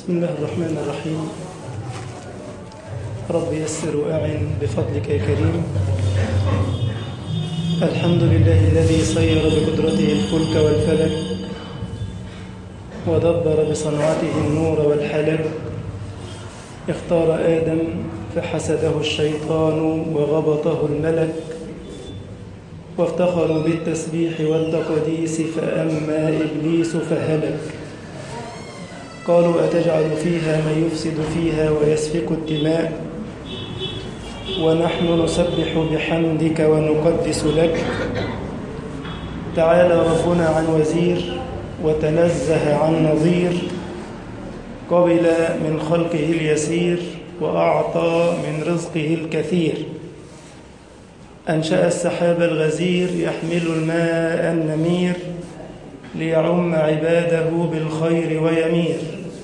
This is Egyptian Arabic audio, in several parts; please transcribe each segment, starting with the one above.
بسم الله الرحمن الرحيم رب يسر وأعن بفضلك يا كريم الحمد لله الذي صير بقدرته الفلك والفلك ودبر بصنعته النور والحلك اختار آدم فحسده الشيطان وغبطه الملك وافتخروا بالتسبيح والتقديس فأما إبليس فهلك قالوا أتجعل فيها من يفسد فيها ويسفك الدماء ونحن نسبح بحمدك ونقدس لك تعالى ربنا عن وزير وتنزه عن نظير قبل من خلقه اليسير وأعطى من رزقه الكثير أنشأ السحاب الغزير يحمل الماء النمير ليعم عباده بالخير ويمير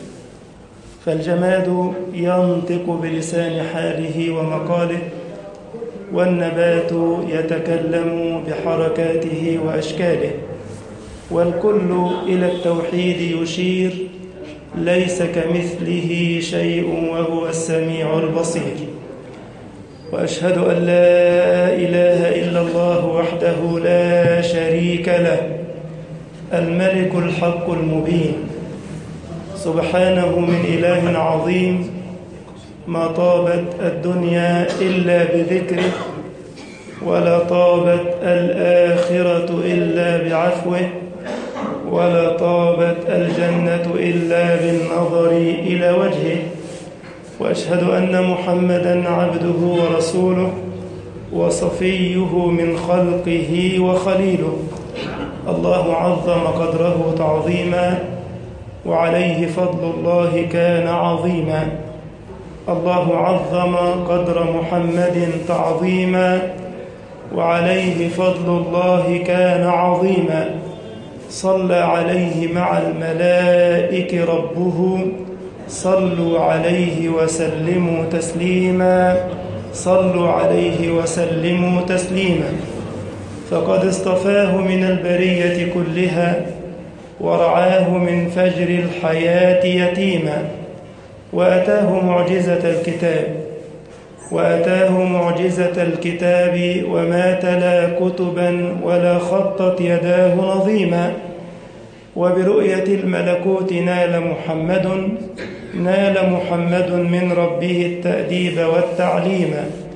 فالجماد ينطق بلسان حاله ومقاله والنبات يتكلم بحركاته وأشكاله والكل إلى التوحيد يشير ليس كمثله شيء وهو السميع البصير وأشهد أن لا إله إلا الله وحده لا شريك له الملك الحق المبين سبحانه من إله عظيم ما طابت الدنيا إلا بذكره ولا طابت الآخرة إلا بعفوه ولا طابت الجنة إلا بالنظر إلى وجهه وأشهد أن محمدا عبده ورسوله وصفيه من خلقه وخليله الله عظم قدره تعظيما وعليه فضل الله كان عظيما الله عظم قدر محمد تعظيما وعليه فضل الله كان عظيما صلى عليه مع الملائكة ربه صلوا عليه وسلموا تسليما صلوا عليه وسلموا تسليما فقد اصطفاه من البرية كلها ورعاه من فجر الحياة يتيما وأتاه معجزة الكتاب وأتاه معجزة الكتاب وما تلا كتبا ولا خطت يداه نظيما وبرؤية الملكوت نال محمد نال محمد من ربه التأديب والتعليم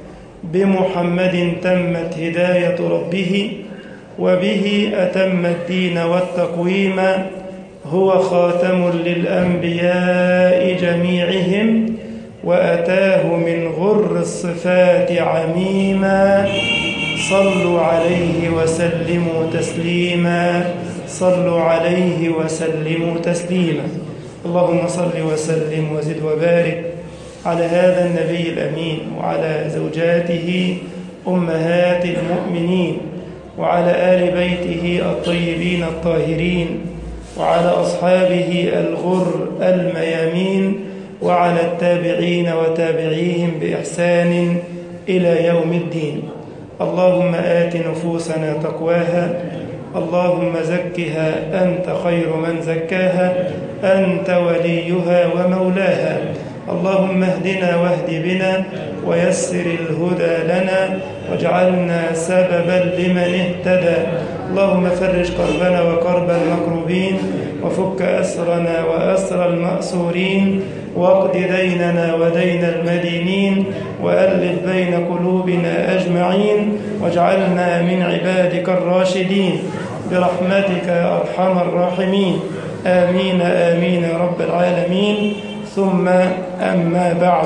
بمحمد تمت هداية ربه وبه أتم الدين والتقويم هو خاتم للأنبياء جميعهم وأتاه من غر الصفات عميما صلوا عليه وسلموا تسليما صلوا عليه وسلموا تسليما اللهم صل وسلم وزد وبارك على هذا النبي الأمين وعلى زوجاته أمهات المؤمنين وعلى آل بيته الطيبين الطاهرين وعلى أصحابه الغر الميامين وعلى التابعين وتابعيهم بإحسان إلى يوم الدين اللهم آت نفوسنا تقواها اللهم زكها أنت خير من زكاها أنت وليها ومولاها اللهم اهدنا واهد بنا ويسر الهدى لنا واجعلنا سببا لمن اهتدى اللهم فرج كربنا وكرب المكروبين وفك أسرنا وأسر المأسورين واقض ديننا ودين المدينين وألف بين قلوبنا أجمعين واجعلنا من عبادك الراشدين برحمتك يا أرحم الراحمين آمين آمين يا رب العالمين ثم أما بعد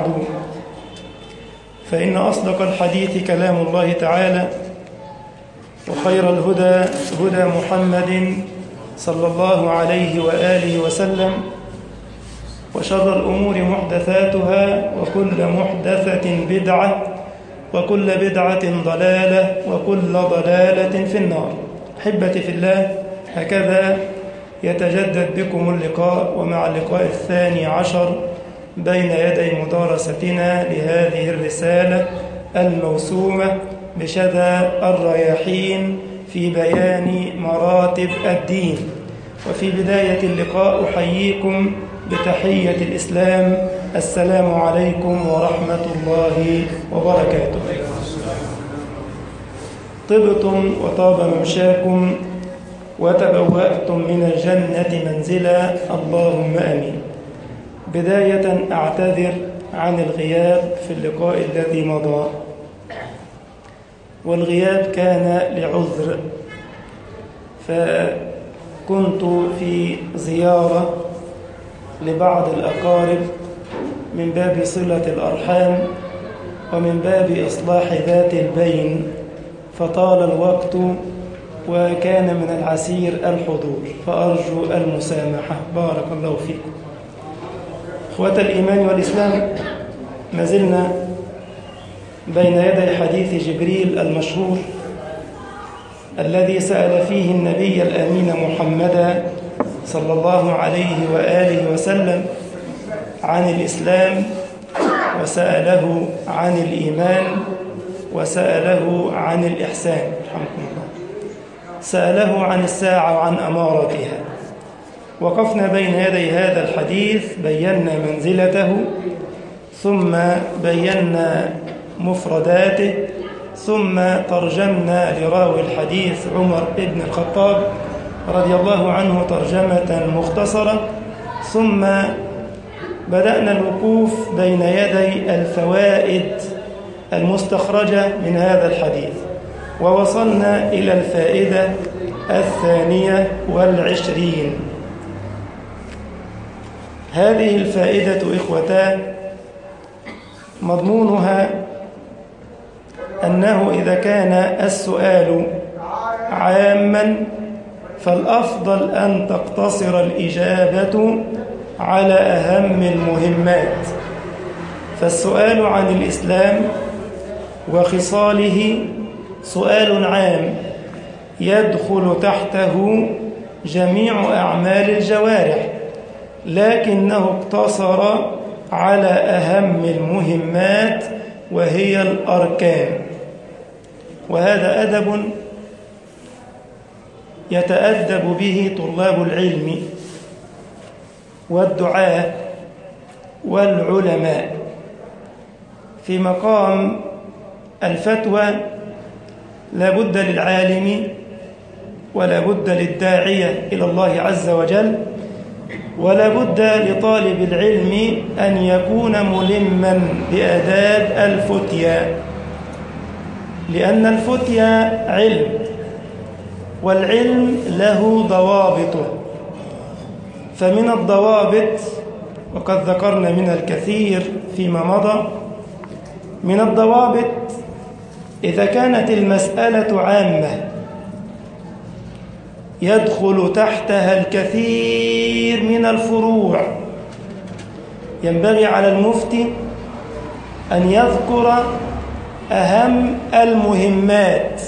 فإن أصدق الحديث كلام الله تعالى وخير الهدى هدى محمد صلى الله عليه وآله وسلم وشر الأمور محدثاتها وكل محدثة بدعة وكل بدعة ضلالة وكل ضلالة في النار أحبتي في الله هكذا يتجدد بكم اللقاء ومع اللقاء الثاني عشر بين يدي مدارستنا لهذه الرسالة الموسومة بشذا الرياحين في بيان مراتب الدين وفي بداية اللقاء أحييكم بتحية الإسلام السلام عليكم ورحمة الله وبركاته طبتم وطاب ممشاكم وتبوأتم من الجنة منزلا اللهم أمين بداية أعتذر عن الغياب في اللقاء الذي مضى والغياب كان لعذر فكنت في زيارة لبعض الأقارب من باب صلة الأرحام ومن باب إصلاح ذات البين فطال الوقت وكان من العسير الحضور فأرجو المسامحة بارك الله فيكم إخوة الإيمان والإسلام ما زلنا بين يدي حديث جبريل المشهور الذي سأل فيه النبي الأمين محمدا صلى الله عليه وآله وسلم عن الإسلام وسأله عن الإيمان وسأله عن الإحسان رحمكم الله سأله عن الساعة وعن أمارتها وقفنا بين يدي هذا الحديث بينا منزلته ثم بينا مفرداته ثم ترجمنا لراوي الحديث عمر بن الخطاب رضي الله عنه ترجمة مختصرة ثم بدأنا الوقوف بين يدي الفوائد المستخرجة من هذا الحديث ووصلنا إلى الفائدة الثانية والعشرين هذه الفائدة إخوتان مضمونها أنه إذا كان السؤال عاما فالأفضل أن تقتصر الإجابة على أهم المهمات فالسؤال عن الإسلام وخصاله سؤال عام يدخل تحته جميع أعمال الجوارح لكنه اقتصر على أهم المهمات وهي الأركان وهذا أدب يتأدب به طلاب العلم والدعاة والعلماء في مقام الفتوى لا بد للعالم ولا بد للداعية إلى الله عز وجل ولا بد لطالب العلم أن يكون ملما بآداب الفتيا لأن الفتيا علم والعلم له ضوابط فمن الضوابط وقد ذكرنا منها الكثير فيما مضى من الضوابط إذا كانت المسألة عامة يدخل تحتها الكثير من الفروع ينبغي على المفتي أن يذكر أهم المهمات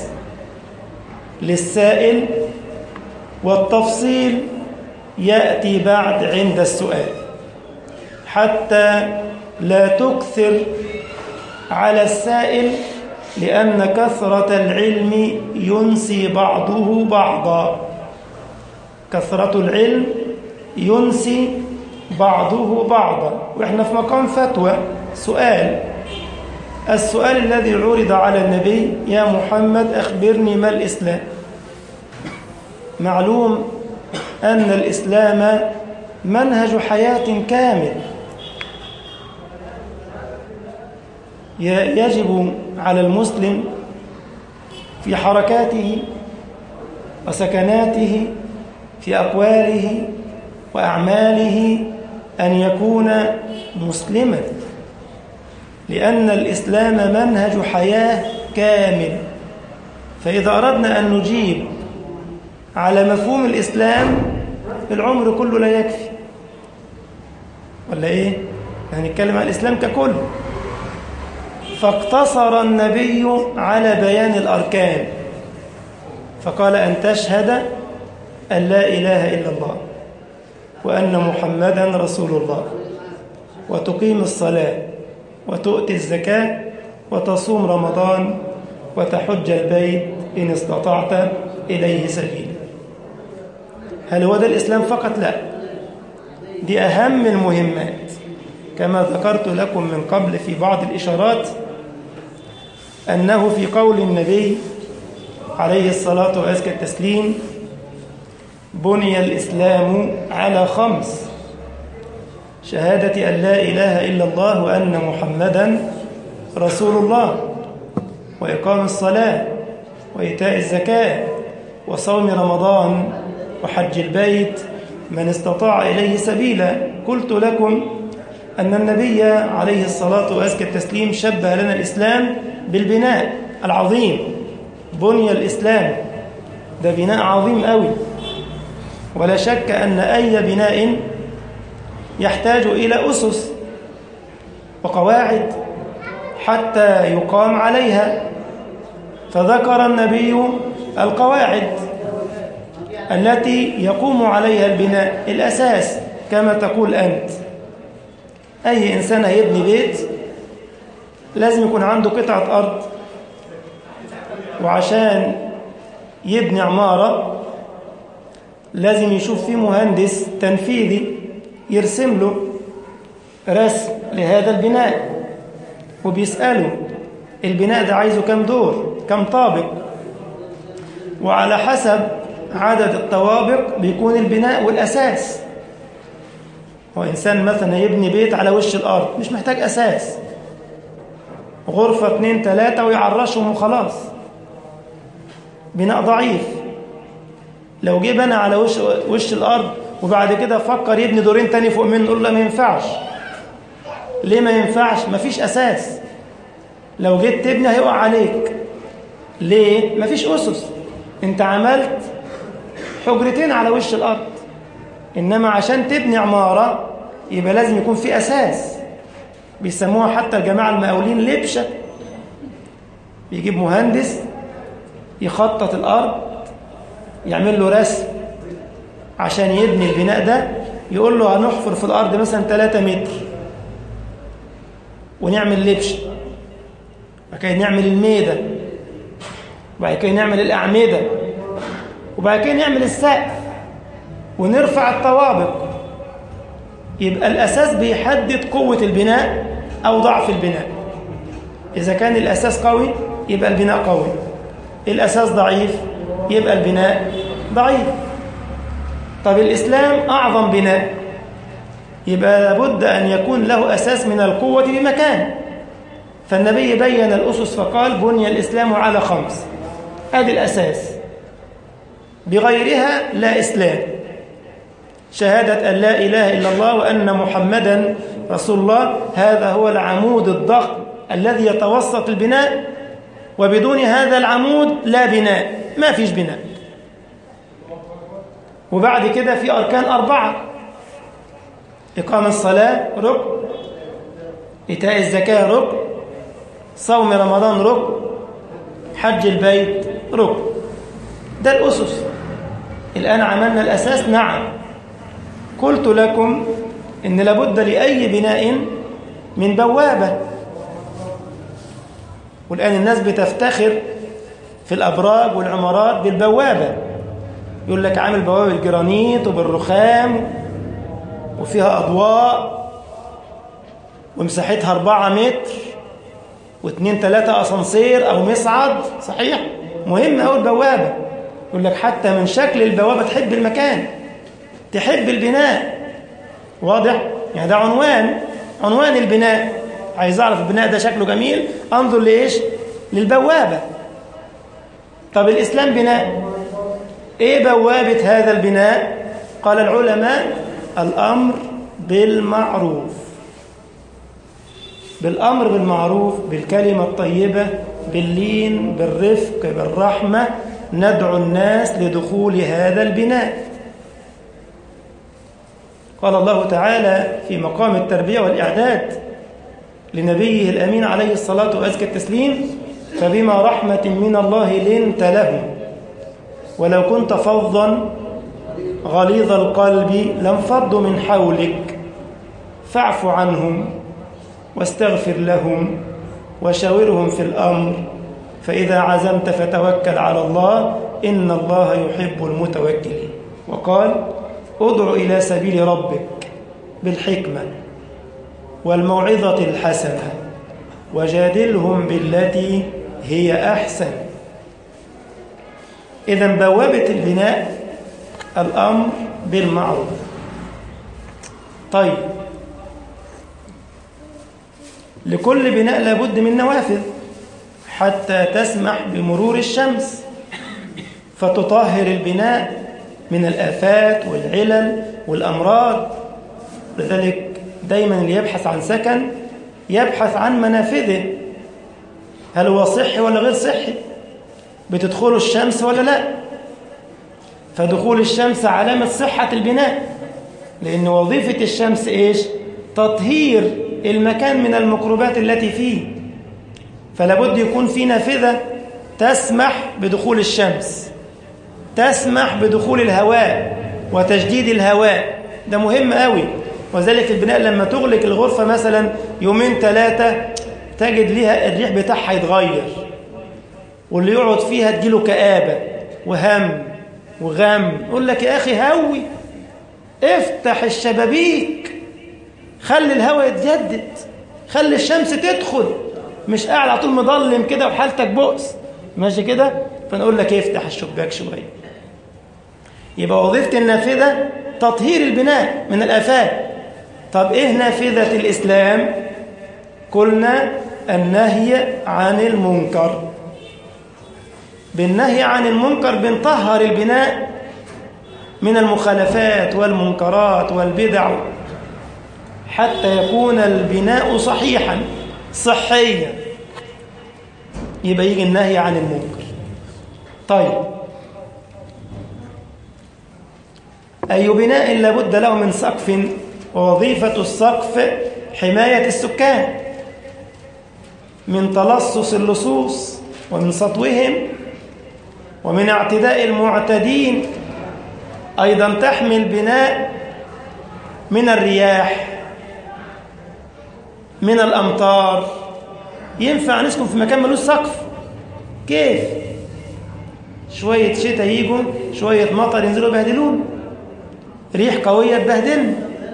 للسائل والتفصيل يأتي بعد عند السؤال حتى لا تكثر على السائل لأن كثرة العلم ينسي بعضه بعضا كثرة العلم ينسي بعضه بعضا وإحنا في مقام فتوى سؤال السؤال الذي عرض على النبي يا محمد أخبرني ما الإسلام معلوم أن الإسلام منهج حياة كامل يجب على المسلم في حركاته وسكناته في أقواله وأعماله أن يكون مسلما لأن الإسلام منهج حياة كامل فإذا أردنا أن نجيب على مفهوم الإسلام العمر كله لا يكفي ولا إيه؟ هنتكلم عن الإسلام ككل فاقتصر النبي على بيان الأركان فقال أن تشهد أن لا إله إلا الله وأن محمدا رسول الله وتقيم الصلاة وتؤتي الزكاة وتصوم رمضان وتحج البيت إن استطعت إليه سبيلا هل هو ده الإسلام فقط؟ لا دي أهم المهمات كما ذكرت لكم من قبل في بعض الإشارات أنه في قول النبي عليه الصلاة وأزكى التسليم بني الإسلام على خمس شهادة أن لا إله إلا الله وأن محمدا رسول الله وإقام الصلاة وإيتاء الزكاة وصوم رمضان وحج البيت من استطاع إليه سبيلا قلت لكم أن النبي عليه الصلاة وأزكى التسليم شبه لنا الإسلام بالبناء العظيم بني الإسلام ده بناء عظيم قوي ولا شك أن أي بناء يحتاج إلى أسس وقواعد حتى يقام عليها فذكر النبي القواعد التي يقوم عليها البناء الأساس كما تقول أنت أي إنسان هيبني بيت لازم يكون عنده قطعة أرض وعشان يبني عمارة لازم يشوف فيه مهندس تنفيذي يرسم له رسم لهذا البناء وبيسأله البناء ده عايزه كم دور كم طابق وعلى حسب عدد الطوابق بيكون البناء والأساس هو إنسان مثلا يبني بيت على وش الأرض مش محتاج أساس غرفة اتنين تلاتة ويعرشهم وخلاص بناء ضعيف لو جه بنى على وش, وش الأرض وبعد كده فكر يبني دورين تاني فوق منه نقول له ما ينفعش ليه ما ينفعش مفيش أساس لو جيت تبني هيقع عليك ليه مفيش أسس انت عملت حجرتين على وش الأرض إنما عشان تبني عمارة يبقى لازم يكون في أساس بيسموها حتى الجماعة المقاولين لبشة بيجيب مهندس يخطط الأرض يعمل له رسم عشان يبني البناء ده يقول له هنحفر في الأرض مثلا 3 متر ونعمل لبشة وبعد كده نعمل الميدة وبعد كده نعمل الأعمدة وبعد كده نعمل السقف ونرفع الطوابق يبقى الأساس بيحدد قوة البناء أو ضعف البناء إذا كان الأساس قوي يبقى البناء قوي الأساس ضعيف يبقى البناء ضعيف طب الإسلام أعظم بناء يبقى لابد أن يكون له أساس من القوة بمكان فالنبي بين الأسس فقال بني الإسلام على خمس هذه الأساس بغيرها لا إسلام شهادة أن لا إله إلا الله وأن محمدا رسول الله هذا هو العمود الضخم الذي يتوسط البناء وبدون هذا العمود لا بناء ما فيش بناء وبعد كده في أركان أربعة إقام الصلاة ركن إيتاء الزكاة ركن صوم رمضان ركن حج البيت ركن ده الأسس الآن عملنا الأساس نعم قلت لكم إن لابد لأي بناء من بوابة والآن الناس بتفتخر في الأبراج والعمارات بالبوابة يقول لك عامل بوابة بالجرانيت وبالرخام وفيها أضواء ومساحتها أربعة متر واثنين ثلاثة أسانسير أو مصعد صحيح مهم أوي البوابة يقول لك حتى من شكل البوابة تحب المكان تحب البناء واضح يعني ده عنوان عنوان البناء عايز أعرف البناء ده شكله جميل أنظر لإيش للبوابة طب الإسلام بناء إيه بوابة هذا البناء قال العلماء الأمر بالمعروف بالأمر بالمعروف بالكلمة الطيبة باللين بالرفق بالرحمة ندعو الناس لدخول هذا البناء قال الله تعالى في مقام التربية والإعداد لنبيه الأمين عليه الصلاة وأزكى التسليم فبما رحمة من الله لنت لهم ولو كنت فظا غليظ القلب لانفضوا من حولك فاعف عنهم واستغفر لهم وشاورهم في الأمر فإذا عزمت فتوكل على الله إن الله يحب المتوكلين وقال ادع إلى سبيل ربك بالحكمة والموعظة الحسنة وجادلهم بالتي هي أحسن إذا بوابة البناء الأمر بالمعروف طيب لكل بناء لابد من نوافذ حتى تسمح بمرور الشمس فتطهر البناء من الآفات والعلل والأمراض لذلك دايما اللي يبحث عن سكن يبحث عن منافذه هل هو صحي ولا غير صحي بتدخله الشمس ولا لا فدخول الشمس علامة صحة البناء لأن وظيفة الشمس إيش تطهير المكان من الميكروبات التي فيه فلابد يكون في نافذة تسمح بدخول الشمس تسمح بدخول الهواء وتجديد الهواء ده مهم قوي وذلك البناء لما تغلق الغرفة مثلا يومين ثلاثة تجد ليها الريح بتاعها يتغير واللي يقعد فيها تجيله كآبة وهم وغم يقول لك يا أخي هوي افتح الشبابيك خلي الهواء يتجدد خلي الشمس تدخل مش قاعد على طول مظلم كده وحالتك بؤس ماشي كده فنقول لك افتح الشباك شويه يبقى وظيفه النافذه تطهير البناء من الافات طب ايه نافذه الاسلام قلنا النهي عن المنكر بالنهي عن المنكر بنطهر البناء من المخالفات والمنكرات والبدع حتى يكون البناء صحيحا صحيا يبقى يجي النهي عن المنكر طيب أي بناء لابد له من سقف ووظيفة السقف حماية السكان من تلصص اللصوص ومن سطوهم ومن اعتداء المعتدين أيضا تحمي البناء من الرياح من الأمطار ينفع نسكن في مكان ملوش سقف كيف شوية شتاء يجوا شوية مطر ينزلوا يبهدلون ريح قوية تبهدلنا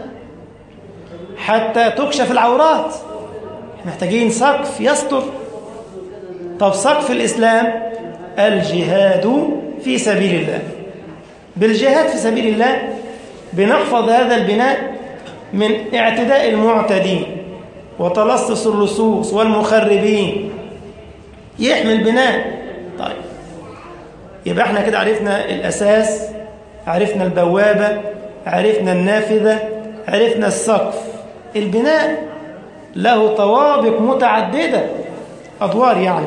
حتى تكشف العورات محتاجين سقف يستر طب سقف الإسلام الجهاد في سبيل الله بالجهاد في سبيل الله بنحفظ هذا البناء من اعتداء المعتدين وتلصص اللصوص والمخربين يحمي البناء طيب يبقى احنا كده عرفنا الأساس عرفنا البوابة عرفنا النافذة عرفنا السقف البناء له طوابق متعددة أدوار يعني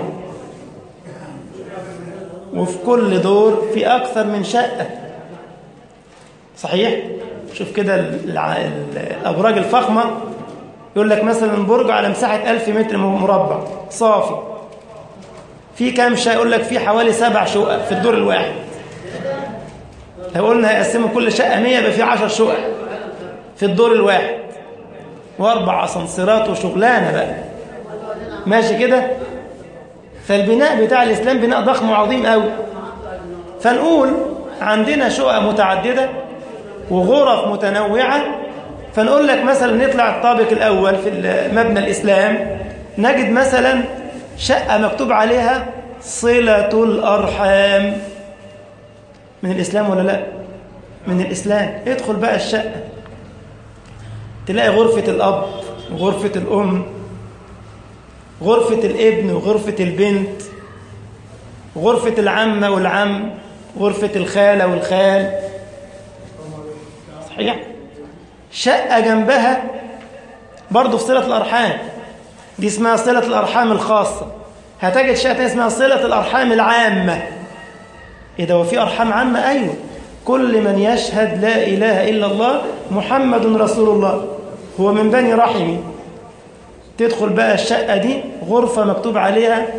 وفي كل دور في أكثر من شقة صحيح؟ شوف كده الأبراج الفخمة يقول لك مثلا برج على مساحة ألف متر مربع صافي في كام شقة يقول لك في حوالي سبع شقق في الدور الواحد لو قلنا هيقسموا كل شقة 100 يبقى في 10 شقق في الدور الواحد واربع اسانسيرات وشغلانه بقى ماشي كده فالبناء بتاع الاسلام بناء ضخم وعظيم قوي فنقول عندنا شقق متعدده وغرف متنوعه فنقول لك مثلا نطلع الطابق الاول في مبنى الاسلام نجد مثلا شقه مكتوب عليها صله الارحام من الاسلام ولا لا من الاسلام ادخل بقى الشقه تلاقي غرفة الأب وغرفة الأم غرفة الابن وغرفة البنت غرفة العمة والعم غرفة الخالة والخال صحيح شقة جنبها برضه في صلة الأرحام دي اسمها صلة الأرحام الخاصة هتجد شقة اسمها صلة الأرحام العامة إيه ده وفي أرحام عامة أيوه كل من يشهد لا إله إلا الله محمد رسول الله هو من بني رحمي تدخل بقى الشقة دي غرفة مكتوب عليها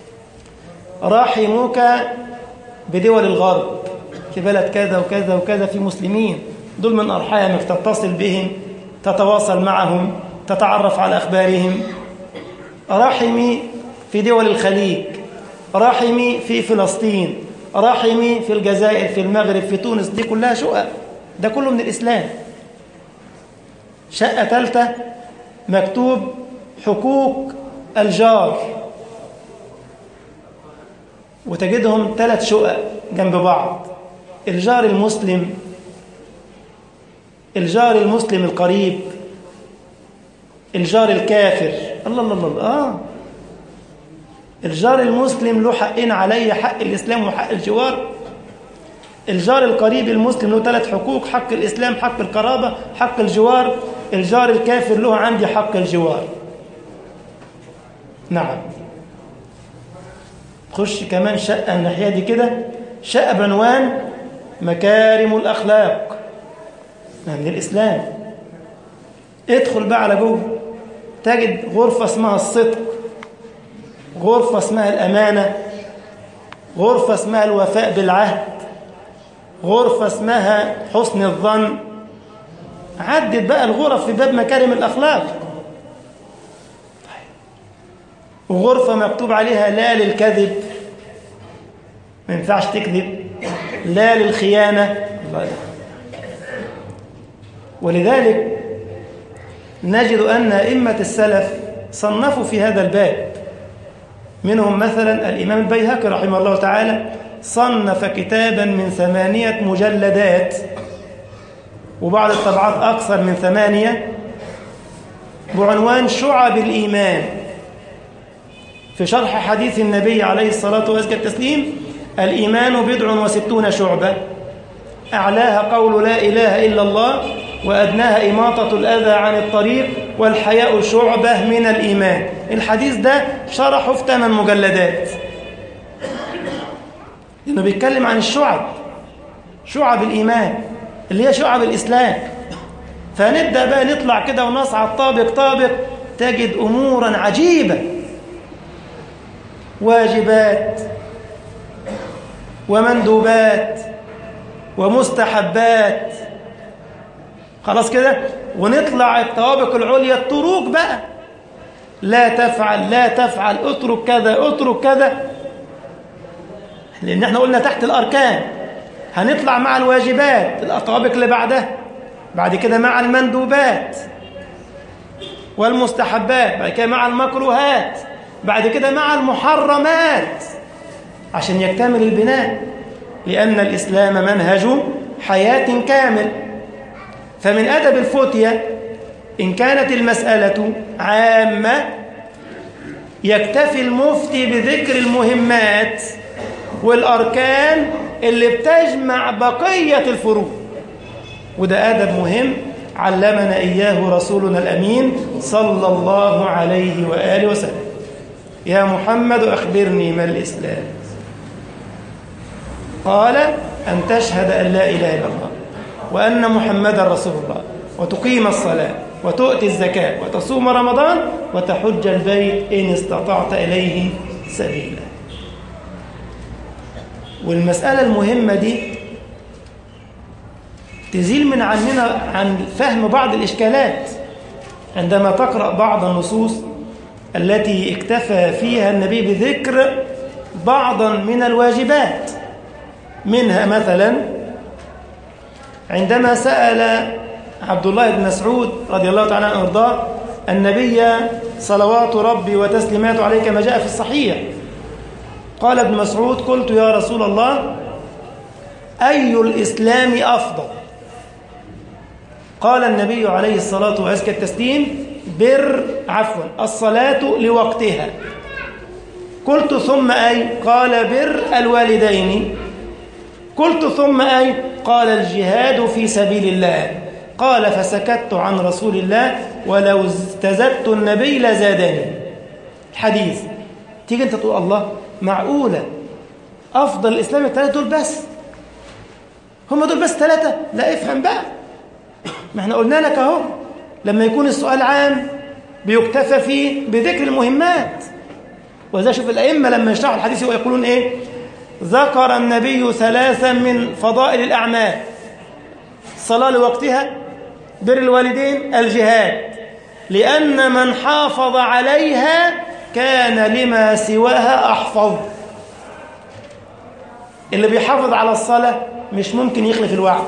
رحمك بدول الغرب في بلد كذا وكذا وكذا في مسلمين دول من أرحامك تتصل بهم تتواصل معهم تتعرف على أخبارهم رحمي في دول الخليج رحمي في فلسطين رحمي في الجزائر في المغرب في تونس دي كلها شقق ده كله من الإسلام شقة ثالثة مكتوب حقوق الجار وتجدهم ثلاث شقق جنب بعض الجار المسلم الجار المسلم القريب الجار الكافر الله الله الله آه الجار المسلم له حقين علي حق الإسلام وحق الجوار الجار القريب المسلم له ثلاث حقوق حق الإسلام حق القرابة حق الجوار الجار الكافر له عندي حق الجوار نعم خش كمان شقة الناحية دي كده شقة بعنوان مكارم الأخلاق من الإسلام ادخل بقى على جوه تجد غرفة اسمها الصدق غرفة اسمها الأمانة غرفة اسمها الوفاء بالعهد غرفة اسمها حسن الظن عدت بقى الغرف في باب مكارم الأخلاق وغرفة مكتوب عليها لا للكذب ما ينفعش تكذب لا للخيانة الله يرحمه ولذلك نجد أن أئمة السلف صنفوا في هذا الباب منهم مثلا الإمام البيهقي رحمه الله تعالى صنف كتابا من ثمانية مجلدات وبعض الطبعات أكثر من ثمانية بعنوان شعب الإيمان في شرح حديث النبي عليه الصلاة والتسليم الإيمان بضع وستون شعبة أعلاها قول لا إله إلا الله وأدناها إماطة الأذى عن الطريق والحياء شعبة من الإيمان الحديث ده شرحه في ثمان مجلدات لأنه بيتكلم عن الشعب شعب الإيمان اللي هي شعب الإسلام فنبدأ بقى نطلع كده ونصعد طابق طابق تجد أمورا عجيبة واجبات ومندوبات ومستحبات خلاص كده ونطلع الطوابق العليا الطرق بقى لا تفعل لا تفعل اترك كذا اترك كذا لان احنا قلنا تحت الاركان هنطلع مع الواجبات الطوابق اللي بعدها بعد كده مع المندوبات والمستحبات بعد كده مع المكروهات بعد كده مع المحرمات عشان يكتمل البناء لأن الإسلام منهج حياة كامل فمن أدب الفتية إن كانت المسألة عامة يكتفي المفتي بذكر المهمات والأركان اللي بتجمع بقية الفروع وده أدب مهم علمنا إياه رسولنا الأمين صلى الله عليه وآله وسلم يا محمد أخبرني ما الإسلام قال أن تشهد أن لا إله إلا الله وأن محمدا رسول الله وتقيم الصلاة وتؤتي الزكاة وتصوم رمضان وتحج البيت إن استطعت إليه سبيلا والمسألة المهمة دي تزيل من عننا عن فهم بعض الإشكالات عندما تقرأ بعض النصوص التي اكتفى فيها النبي بذكر بعضا من الواجبات منها مثلا عندما سأل عبد الله بن مسعود رضي الله تعالى عنه وارضاه النبي صلوات ربي وتسليماته عليه كما جاء في الصحيح قال ابن مسعود قلت يا رسول الله أي الإسلام أفضل قال النبي عليه الصلاة وأزكى التسليم بر عفوا الصلاة لوقتها قلت ثم أي قال بر الوالدين قلت ثم أي قال الجهاد في سبيل الله قال فسكت عن رسول الله ولو استزدت النبي لزادني الحديث تيجي انت تقول الله معقولة أفضل الإسلام الثلاثة دول بس هم دول بس ثلاثة لا افهم بقى ما احنا قلنا لك اهو لما يكون السؤال عام بيكتفى فيه بذكر المهمات وإذا شوف الأئمة لما يشرحوا الحديث ويقولون إيه ذكر النبي ثلاثا من فضائل الأعمال الصلاة لوقتها بر الوالدين الجهاد لأن من حافظ عليها كان لما سواها أحفظ اللي بيحافظ على الصلاة مش ممكن يخلف الوعد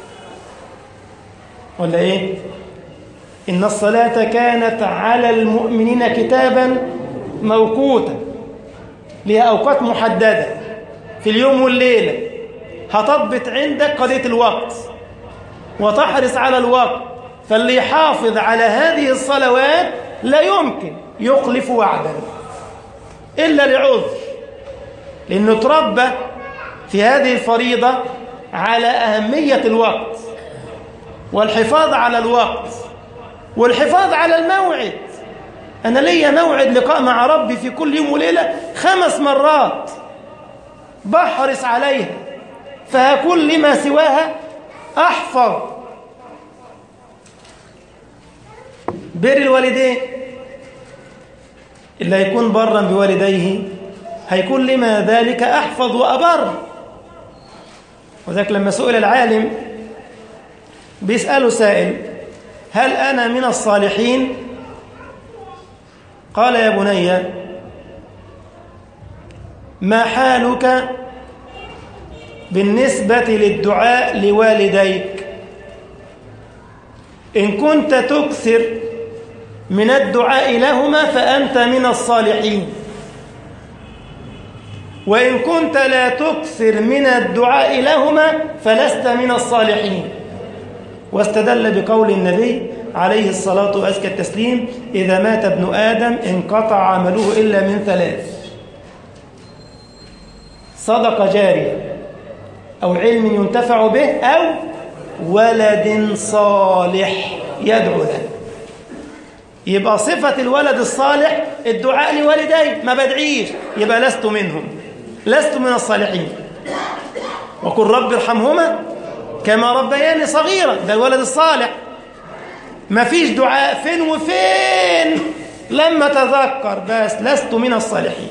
ولا ايه إن الصلاة كانت على المؤمنين كتابا موقوتا لها أوقات محددة في اليوم والليلة هتضبط عندك قضية الوقت وتحرص على الوقت فاللي يحافظ على هذه الصلوات لا يمكن يخلف وعدا إلا لعذر لأنه تربى في هذه الفريضة على أهمية الوقت والحفاظ على الوقت والحفاظ على الموعد أنا ليا موعد لقاء مع ربي في كل يوم وليلة خمس مرات بحرص عليها فهكون لما سواها أحفظ بر الوالدين اللي هيكون برا بوالديه هيكون لما ذلك أحفظ وأبر وذلك لما سئل العالم بيسأله سائل هل أنا من الصالحين قال يا بني ما حالك بالنسبة للدعاء لوالديك إن كنت تكثر من الدعاء لهما فأنت من الصالحين وإن كنت لا تكثر من الدعاء لهما فلست من الصالحين واستدل بقول النبي عليه الصلاة وأزكى التسليم إذا مات ابن آدم انقطع عمله إلا من ثلاث صدقة جارية أو علم ينتفع به أو ولد صالح يدعو له يبقى صفة الولد الصالح الدعاء لوالدي ما بدعيش يبقى لست منهم لست من الصالحين وقل رب ارحمهما كما ربياني صغيرا ده الولد الصالح ما فيش دعاء فين وفين لما تذكر بس لست من الصالحين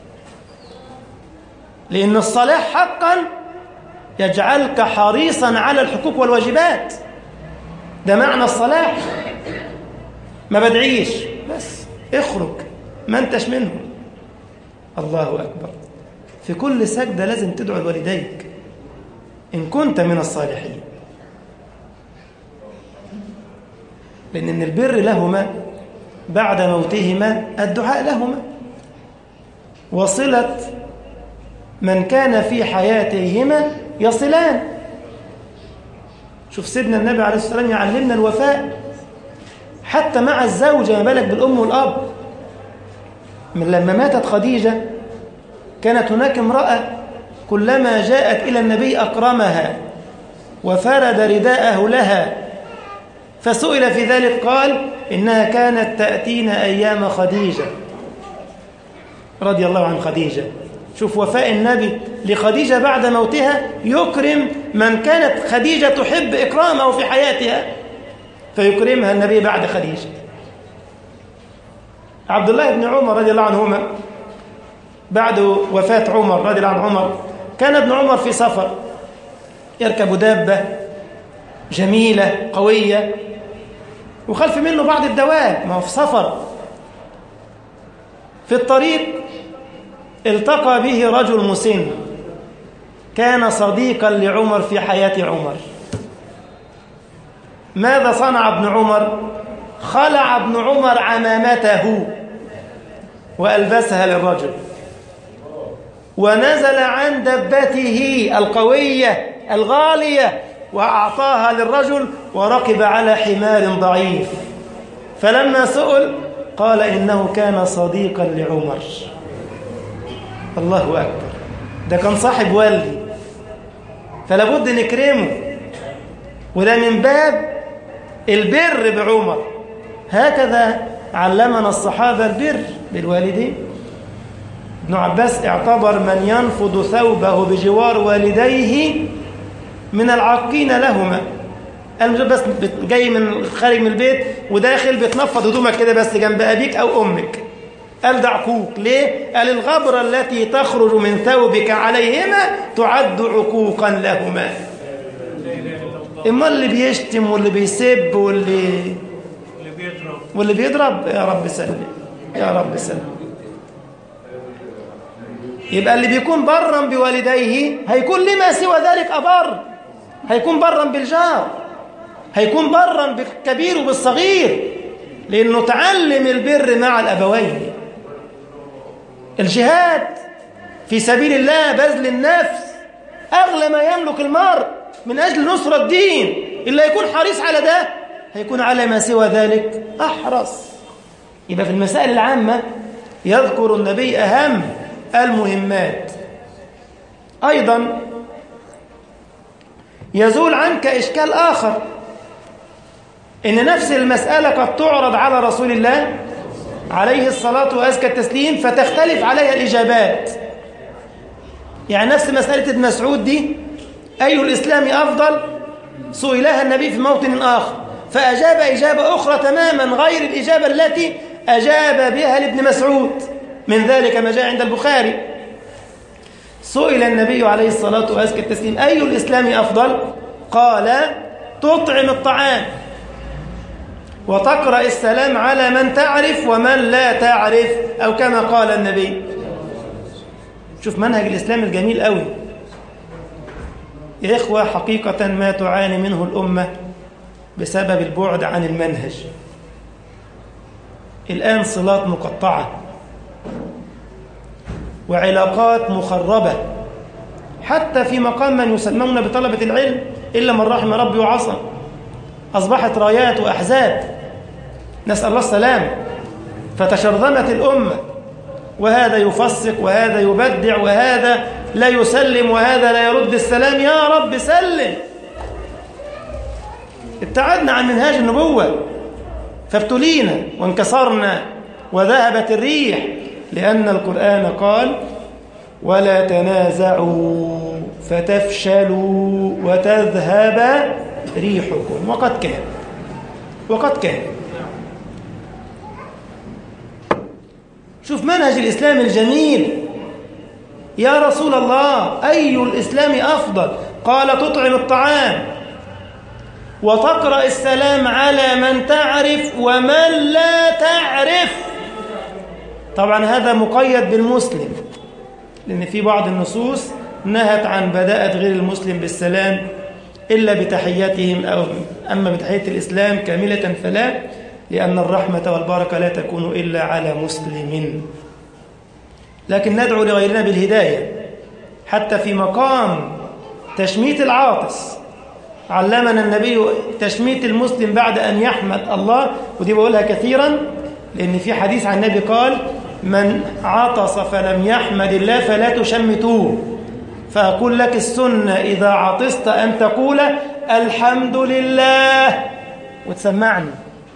لأن الصلاح حقا يجعلك حريصا على الحقوق والواجبات ده معنى الصلاح ما بدعيش بس اخرج ما انتش منهم الله أكبر في كل سجدة لازم تدعو لوالديك إن كنت من الصالحين لأن من البر لهما بعد موتهما الدعاء لهما وصلة من كان في حياتهما يصلان شوف سيدنا النبي عليه الصلاة والسلام يعلمنا الوفاء حتى مع الزوجة ما بالك بالأم والأب من لما ماتت خديجة كانت هناك امرأة كلما جاءت إلى النبي أكرمها وفرد رداءه لها فسئل في ذلك قال إنها كانت تأتينا أيام خديجة رضي الله عن خديجة شوف وفاء النبي لخديجة بعد موتها يكرم من كانت خديجة تحب إكرامه في حياتها فيكرمها النبي بعد خديجة عبد الله بن عمر رضي الله عنهما بعد وفاة عمر رضي الله عن عمر كان ابن عمر في سفر يركب دابة جميلة قوية وخلف منه بعض الدواب ما هو في سفر في الطريق التقى به رجل مسن كان صديقا لعمر في حياة عمر ماذا صنع ابن عمر خلع ابن عمر عمامته وألبسها للرجل ونزل عن دبته القوية الغالية وأعطاها للرجل وركب على حمار ضعيف فلما سئل قال إنه كان صديقا لعمر الله أكبر ده كان صاحب والدي فلا بد نكرمه وده من باب البر بعمر هكذا علمنا الصحابة البر بالوالدين ابن عباس اعتبر من ينفض ثوبه بجوار والديه من العاقين لهما قال بس جاي من خارج من البيت وداخل بتنفض هدومك كده بس جنب أبيك أو أمك قال ده عقوق ليه؟ قال الغبرة التي تخرج من ثوبك عليهما تعد عقوقا لهما إما اللي بيشتم واللي بيسب واللي واللي بيضرب يا رب سلم يا رب سلم يبقى اللي بيكون برا بوالديه هيكون لما سوى ذلك أبر هيكون برا بالجار هيكون برا بالكبير وبالصغير لأنه تعلم البر مع الأبوين الجهاد في سبيل الله بذل النفس أغلى ما يملك المرء من أجل نصرة الدين اللي يكون حريص على ده هيكون على ما سوى ذلك أحرص يبقى في المسائل العامة يذكر النبي أهم المهمات أيضا يزول عنك إشكال آخر إن نفس المسألة قد تعرض على رسول الله عليه الصلاة وأزكى التسليم فتختلف عليها الإجابات يعني نفس مسألة ابن مسعود دي أي الإسلام أفضل سئلها النبي في موطن آخر فأجاب إجابة أخرى تماما غير الإجابة التي أجاب بها لابن مسعود من ذلك ما جاء عند البخاري سئل النبي عليه الصلاة وأزكى التسليم أي الإسلام أفضل قال تطعم الطعام وتقرأ السلام على من تعرف ومن لا تعرف أو كما قال النبي شوف منهج الإسلام الجميل قوي يا إخوة حقيقة ما تعاني منه الأمة بسبب البعد عن المنهج الآن صلات مقطعة وعلاقات مخربة حتى في مقام من يسمون بطلبة العلم إلا من رحم ربي وعصى أصبحت رايات وأحزاب نسأل الله السلام فتشرذمت الأمة وهذا يفسق وهذا يبدع وهذا لا يسلم وهذا لا يرد السلام يا رب سلم ابتعدنا عن منهاج النبوة فابتلينا وانكسرنا وذهبت الريح لأن القرآن قال ولا تنازعوا فتفشلوا وتذهب ريحكم وقد كان وقد كان شوف منهج الإسلام الجميل يا رسول الله أي الإسلام أفضل قال تطعم الطعام وتقرأ السلام على من تعرف ومن لا تعرف طبعا هذا مقيد بالمسلم لأن في بعض النصوص نهت عن بداءة غير المسلم بالسلام إلا بتحياتهم أو أما بتحية الإسلام كاملة فلا لأن الرحمة والبركة لا تكون إلا على مسلم لكن ندعو لغيرنا بالهداية حتى في مقام تشميت العاطس علمنا النبي تشميت المسلم بعد أن يحمد الله ودي بقولها كثيرا لأن في حديث عن النبي قال من عطس فلم يحمد الله فلا تشمتوه فأقول لك السنة إذا عطست أن تقول الحمد لله وتسمعني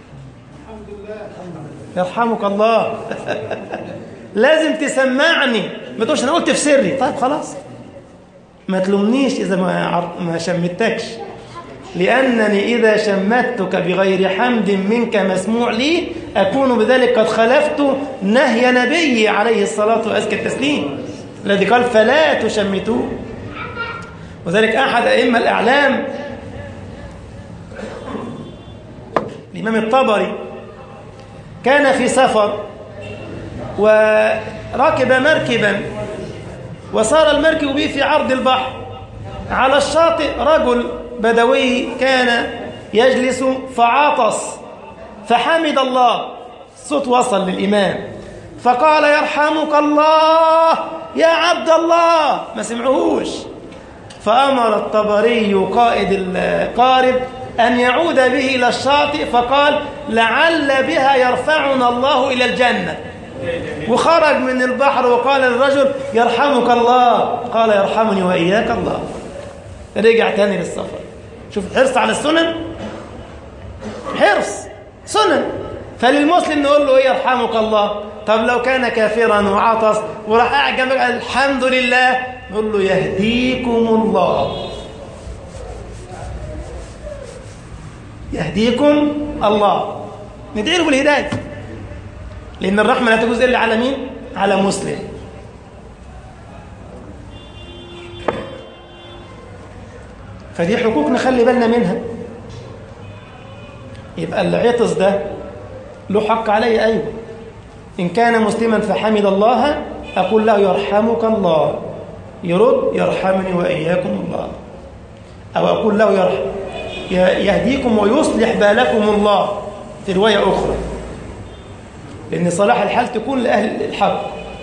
يرحمك الله لازم تسمعني ما تقولش انا قلت في سري طيب خلاص ما تلومنيش اذا ما ما شمتكش لانني اذا شمتك بغير حمد منك مسموع لي اكون بذلك قد خالفت نهي نبي عليه الصلاه وازكى التسليم الذي قال فلا تشمتوه وذلك احد ائمه الاعلام الامام الطبري كان في سفر وركب مركبا وصار المركب به في عرض البحر على الشاطئ رجل بدوي كان يجلس فعطس فحمد الله الصوت وصل للإمام فقال يرحمك الله يا عبد الله ما سمعوهوش فأمر الطبري قائد القارب أن يعود به إلى الشاطئ فقال لعل بها يرفعنا الله إلى الجنة وخرج من البحر وقال للرجل يرحمك الله قال يرحمني وإياك الله رجع تاني للسفر شوف الحرص على السنن حرص سنن فللمسلم نقول له يرحمك الله طب لو كان كافرا وعطس وراح قاعد جنبك الحمد لله نقول له يهديكم الله يهديكم الله ندعي له بالهدايه لان الرحمه لا تجوز الا على مين على مسلم فدي حقوق نخلي بالنا منها يبقى اللي عطس ده له حق علي ايوه إن كان مسلما فحمد الله أقول له يرحمك الله يرد يرحمني وإياكم الله أو أقول له يرحم يهديكم ويصلح بالكم الله في رواية أخرى لأن صلاح الحال تكون لأهل الحق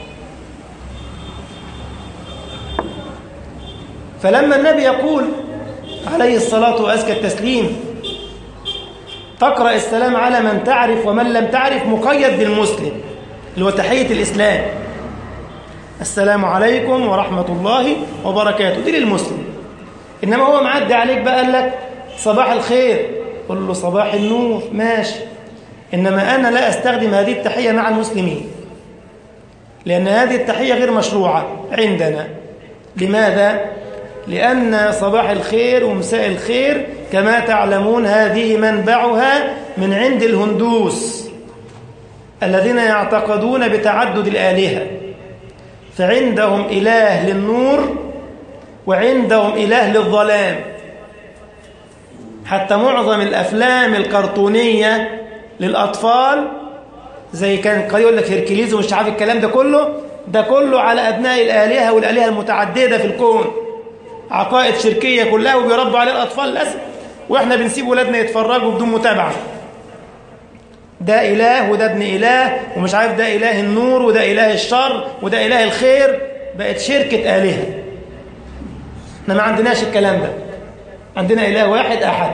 فلما النبي يقول عليه الصلاة وأزكى التسليم تقرأ السلام على من تعرف ومن لم تعرف مقيد بالمسلم اللي هو تحية الإسلام السلام عليكم ورحمة الله وبركاته دي للمسلم إنما هو معدي عليك بقى قال لك صباح الخير قل له صباح النور ماشي إنما أنا لا أستخدم هذه التحية مع المسلمين لأن هذه التحية غير مشروعة عندنا لماذا؟ لأن صباح الخير ومساء الخير كما تعلمون هذه منبعها من عند الهندوس الذين يعتقدون بتعدد الآلهة فعندهم إله للنور وعندهم إله للظلام حتى معظم الأفلام الكرتونية للأطفال زي كان قال يقول لك هيركليز ومش عارف الكلام ده كله ده كله على أبناء الآلهة والآلهة المتعددة في الكون عقائد شركية كلها وبيربوا عليها الأطفال للأسف وإحنا بنسيب ولادنا يتفرجوا بدون متابعة ده إله وده ابن إله ومش عارف ده إله النور وده إله الشر وده إله الخير بقت شركة آلهة احنا ما عندناش الكلام ده عندنا إله واحد أحد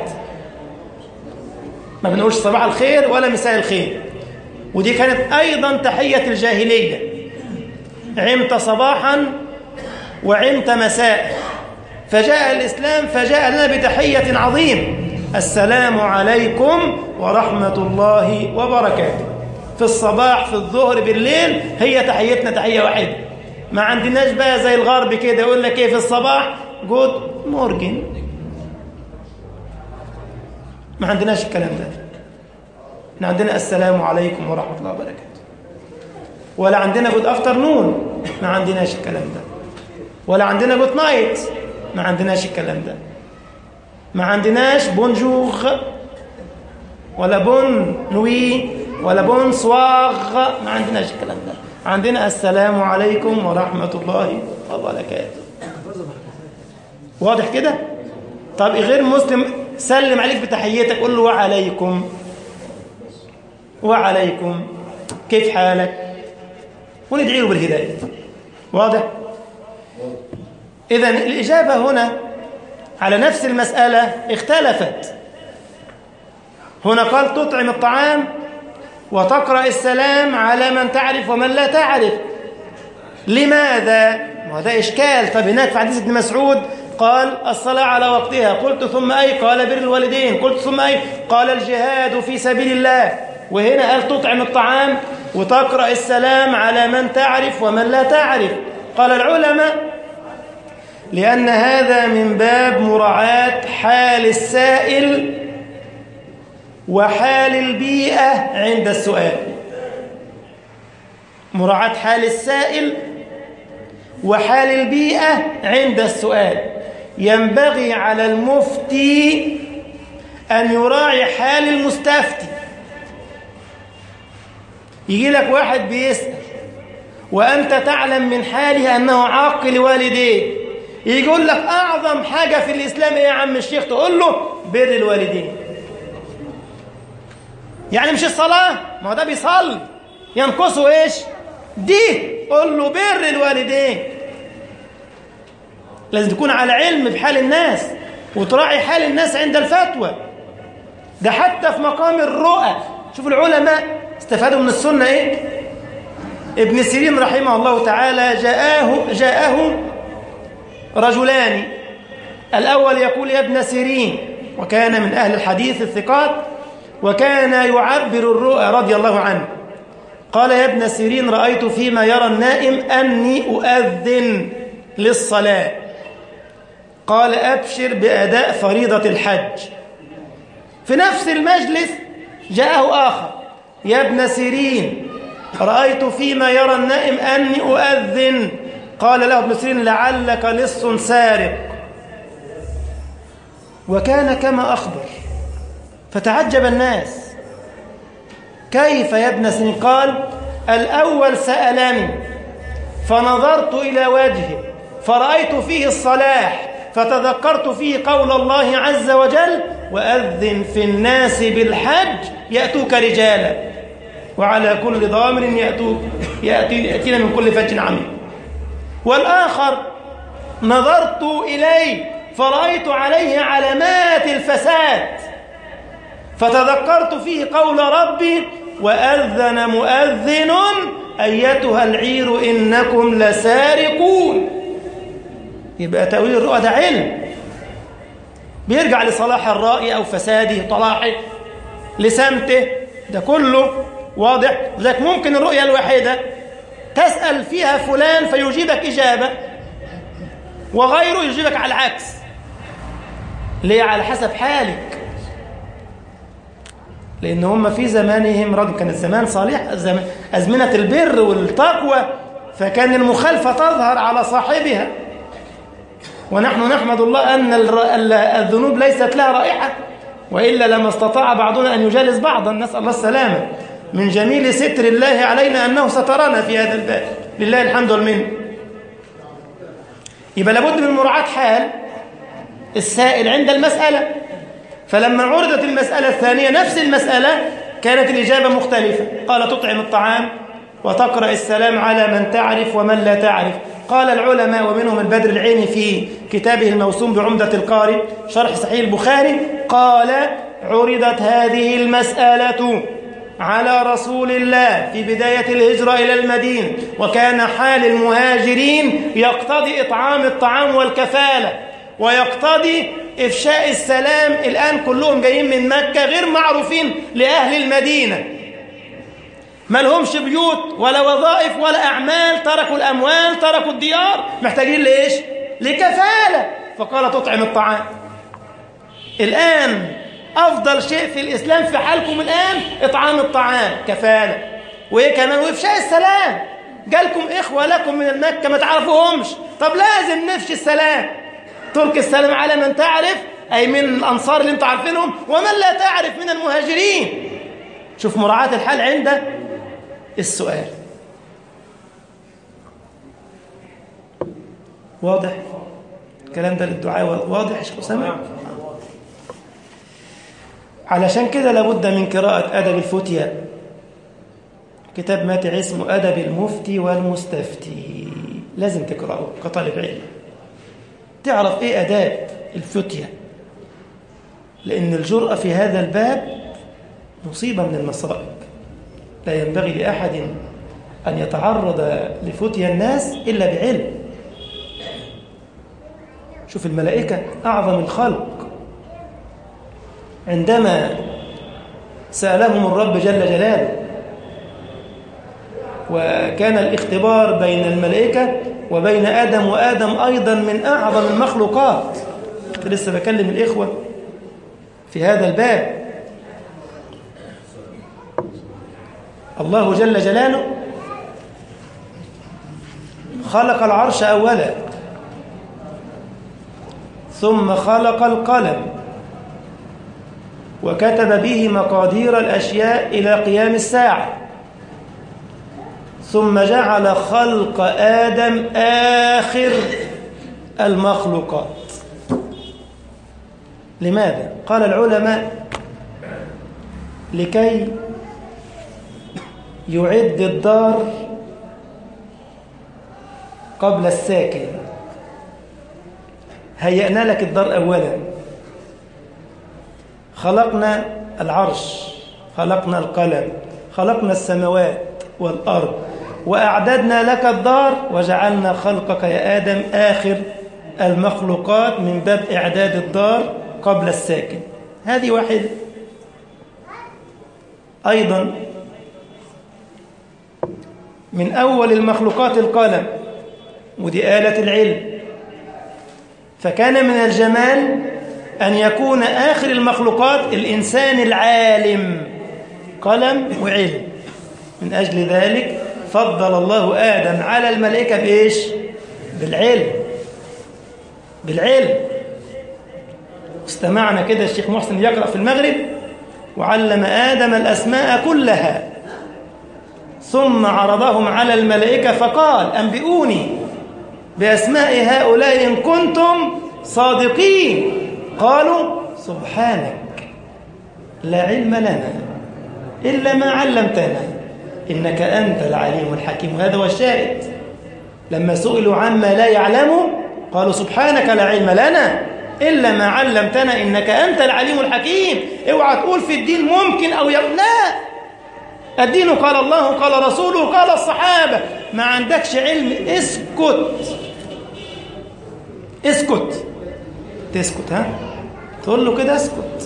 ما بنقولش صباح الخير ولا مساء الخير ودي كانت أيضا تحية الجاهلية عمت صباحا وعمت مساء فجاء الإسلام فجاء لنا بتحية عظيم السلام عليكم ورحمة الله وبركاته في الصباح في الظهر بالليل هي تحيتنا تحية واحدة ما عندناش بقى زي الغرب كده يقول لك ايه في الصباح جود مورجن ما عندناش الكلام ده احنا عندنا السلام عليكم ورحمة الله وبركاته ولا عندنا جود افتر نون ما عندناش الكلام ده ولا عندنا جود نايت ما عندناش الكلام ده ما عندناش بونجور ولا بون نوي ولا بون سواغ ما عندناش الكلام ده عندنا السلام عليكم ورحمة الله وبركاته واضح كده طب غير مسلم سلم عليك بتحيتك قول له وعليكم وعليكم كيف حالك وندعي له بالهداية واضح إذا الإجابة هنا على نفس المسألة اختلفت هنا قال تطعم الطعام وتقرأ السلام على من تعرف ومن لا تعرف لماذا؟ ما ده إشكال طب هناك في حديث ابن مسعود قال الصلاة على وقتها قلت ثم أي قال بر الوالدين قلت ثم أي قال الجهاد في سبيل الله وهنا قال تطعم الطعام وتقرأ السلام على من تعرف ومن لا تعرف قال العلماء لأن هذا من باب مراعاة حال السائل وحال البيئة عند السؤال مراعاة حال السائل وحال البيئة عند السؤال ينبغي على المفتي أن يراعي حال المستفتي يجي لك واحد بيسأل وأنت تعلم من حاله أنه عاق لوالديه يجي يقول لك أعظم حاجة في الإسلام إيه يا عم الشيخ تقول له بر الوالدين يعني مش الصلاة ما هو ده بيصلي ينقصه إيش دي قول له بر الوالدين لازم تكون على علم بحال الناس وتراعي حال الناس عند الفتوى ده حتى في مقام الرؤى شوف العلماء استفادوا من السنة إيه ابن سيرين رحمه الله تعالى جاءه جاءه رجلان الأول يقول يا ابن سيرين وكان من أهل الحديث الثقات وكان يعبر الرؤى رضي الله عنه قال يا ابن سيرين رأيت فيما يرى النائم أني أؤذن للصلاة قال أبشر بأداء فريضة الحج في نفس المجلس جاءه آخر يا ابن سيرين رأيت فيما يرى النائم أني أؤذن قال له ابن سيرين لعلك لص سارق وكان كما أخبر فتعجب الناس كيف يا ابن سيرين قال الأول سألني فنظرت إلى وجهه فرأيت فيه الصلاح فتذكرت فيه قول الله عز وجل وأذن في الناس بالحج يأتوك رجالا وعلى كل ضامر يأتوك يأتي يأتينا من كل فج عميق والآخر نظرت إليه فرأيت عليه علامات الفساد فتذكرت فيه قول ربي وأذن مؤذن أيتها العير إنكم لسارقون يبقى تأويل الرؤى ده علم بيرجع لصلاح الرأي أو فساده طلاحه لسمته ده كله واضح لذلك ممكن الرؤية الواحدة تسأل فيها فلان فيجيبك إجابة وغيره يجيبك على العكس ليه على حسب حالك لأن هم في زمانهم رجل كان الزمان صالح زمان أزمنة البر والتقوى فكان المخالفة تظهر على صاحبها ونحن نحمد الله أن الذنوب ليست لها رائحة وإلا لما استطاع بعضنا أن يجالس بعضا نسأل الله السلامة من جميل ستر الله علينا أنه سترنا في هذا الباب لله الحمد والمنه يبقى لابد من مراعاة حال السائل عند المسألة فلما عرضت المسألة الثانية نفس المسألة كانت الإجابة مختلفة قال تطعم الطعام وتقرأ السلام على من تعرف ومن لا تعرف قال العلماء ومنهم البدر العيني في كتابه الموسوم بعمدة القارئ شرح صحيح البخاري قال عرضت هذه المسألة على رسول الله في بداية الهجرة إلى المدينة وكان حال المهاجرين يقتضي إطعام الطعام والكفالة ويقتضي إفشاء السلام الآن كلهم جايين من مكة غير معروفين لأهل المدينة ما لهمش بيوت ولا وظائف ولا أعمال تركوا الأموال تركوا الديار محتاجين لإيش؟ لكفالة فقال تطعم الطعام الآن أفضل شيء في الإسلام في حالكم الآن إطعام الطعام كفالة وإيه كمان وإفشاء السلام جالكم إخوة لكم من المكة ما تعرفوهمش طب لازم نفشي السلام تلقي السلام على من تعرف أي من الأنصار اللي انتم عارفينهم ومن لا تعرف من المهاجرين شوف مراعاة الحال عند السؤال واضح الكلام ده للدعاء واضح يا شيخ أسامة علشان كده لابد من قراءة أدب الفتية كتاب ماتع اسمه أدب المفتي والمستفتي لازم تقرأه كطالب علم تعرف إيه أداب الفتية لأن الجرأة في هذا الباب مصيبة من المصائب لا ينبغي لأحد أن يتعرض لفتية الناس إلا بعلم شوف الملائكة أعظم الخلق عندما سألهم الرب جل جلاله وكان الاختبار بين الملائكة وبين آدم وآدم أيضا من أعظم المخلوقات لسه بكلم الإخوة في هذا الباب الله جل جلاله خلق العرش أولا ثم خلق القلم وكتب به مقادير الأشياء إلى قيام الساعة ثم جعل خلق آدم آخر المخلوقات لماذا؟ قال العلماء لكي يعد الدار قبل الساكن هيئنا لك الدار أولا خلقنا العرش خلقنا القلم خلقنا السماوات والأرض وأعددنا لك الدار وجعلنا خلقك يا آدم آخر المخلوقات من باب إعداد الدار قبل الساكن هذه واحدة أيضا من أول المخلوقات القلم ودي آلة العلم فكان من الجمال أن يكون آخر المخلوقات الإنسان العالم قلم وعلم من أجل ذلك فضل الله آدم على الملائكة بإيش؟ بالعلم بالعلم استمعنا كده الشيخ محسن يقرأ في المغرب وعلم آدم الأسماء كلها ثم عرضهم على الملائكة فقال أنبئوني بأسماء هؤلاء إن كنتم صادقين قالوا سبحانك لا علم لنا إلا ما علمتنا إنك أنت العليم الحكيم وهذا هو الشاهد لما سئلوا عما لا يعلموا قالوا سبحانك لا علم لنا إلا ما علمتنا إنك أنت العليم الحكيم اوعى تقول في الدين ممكن أو يقول لا الدين قال الله قال رسوله قال الصحابة ما عندكش علم اسكت اسكت تسكت ها تقول له كده اسكت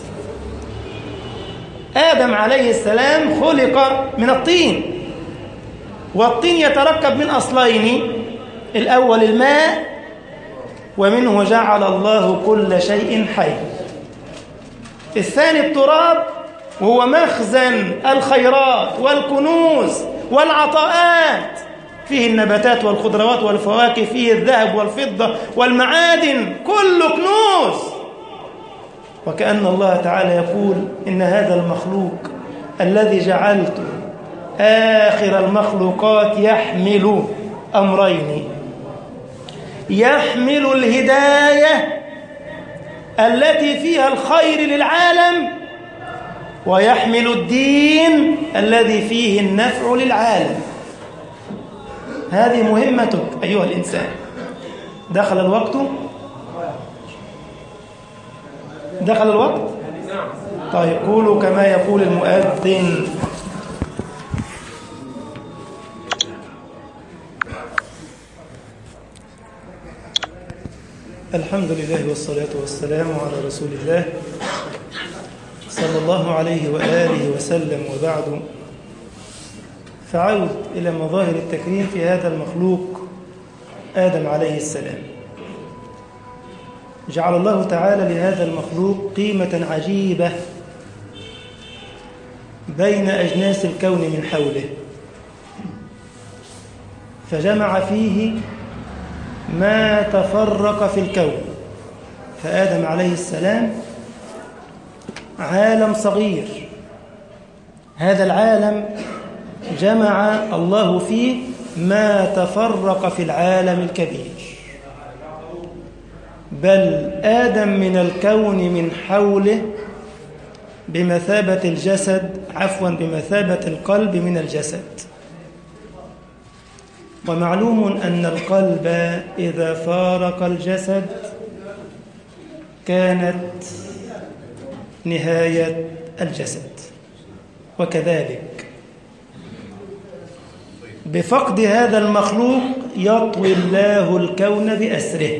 آدم عليه السلام خلق من الطين والطين يتركب من أصلين الأول الماء ومنه جعل الله كل شيء حي الثاني التراب وهو مخزن الخيرات والكنوز والعطاءات فيه النباتات والخضروات والفواكه فيه الذهب والفضة والمعادن كل كنوز وكأن الله تعالى يقول إن هذا المخلوق الذي جعلته آخر المخلوقات يحمل أمرين يحمل الهداية التي فيها الخير للعالم ويحمل الدين الذي فيه النفع للعالم هذه مهمتك أيها الإنسان دخل الوقت دخل الوقت طيب قولوا كما يقول المؤذن الحمد لله والصلاة والسلام على رسول الله صلى الله عليه وآله وسلم وبعد فعود إلى مظاهر التكريم في هذا المخلوق آدم عليه السلام جعل الله تعالى لهذا المخلوق قيمة عجيبة بين أجناس الكون من حوله فجمع فيه ما تفرق في الكون فآدم عليه السلام عالم صغير هذا العالم جمع الله فيه ما تفرق في العالم الكبير بل آدم من الكون من حوله بمثابة الجسد عفوا بمثابة القلب من الجسد ومعلوم أن القلب إذا فارق الجسد كانت نهاية الجسد وكذلك بفقد هذا المخلوق يطوي الله الكون بأسره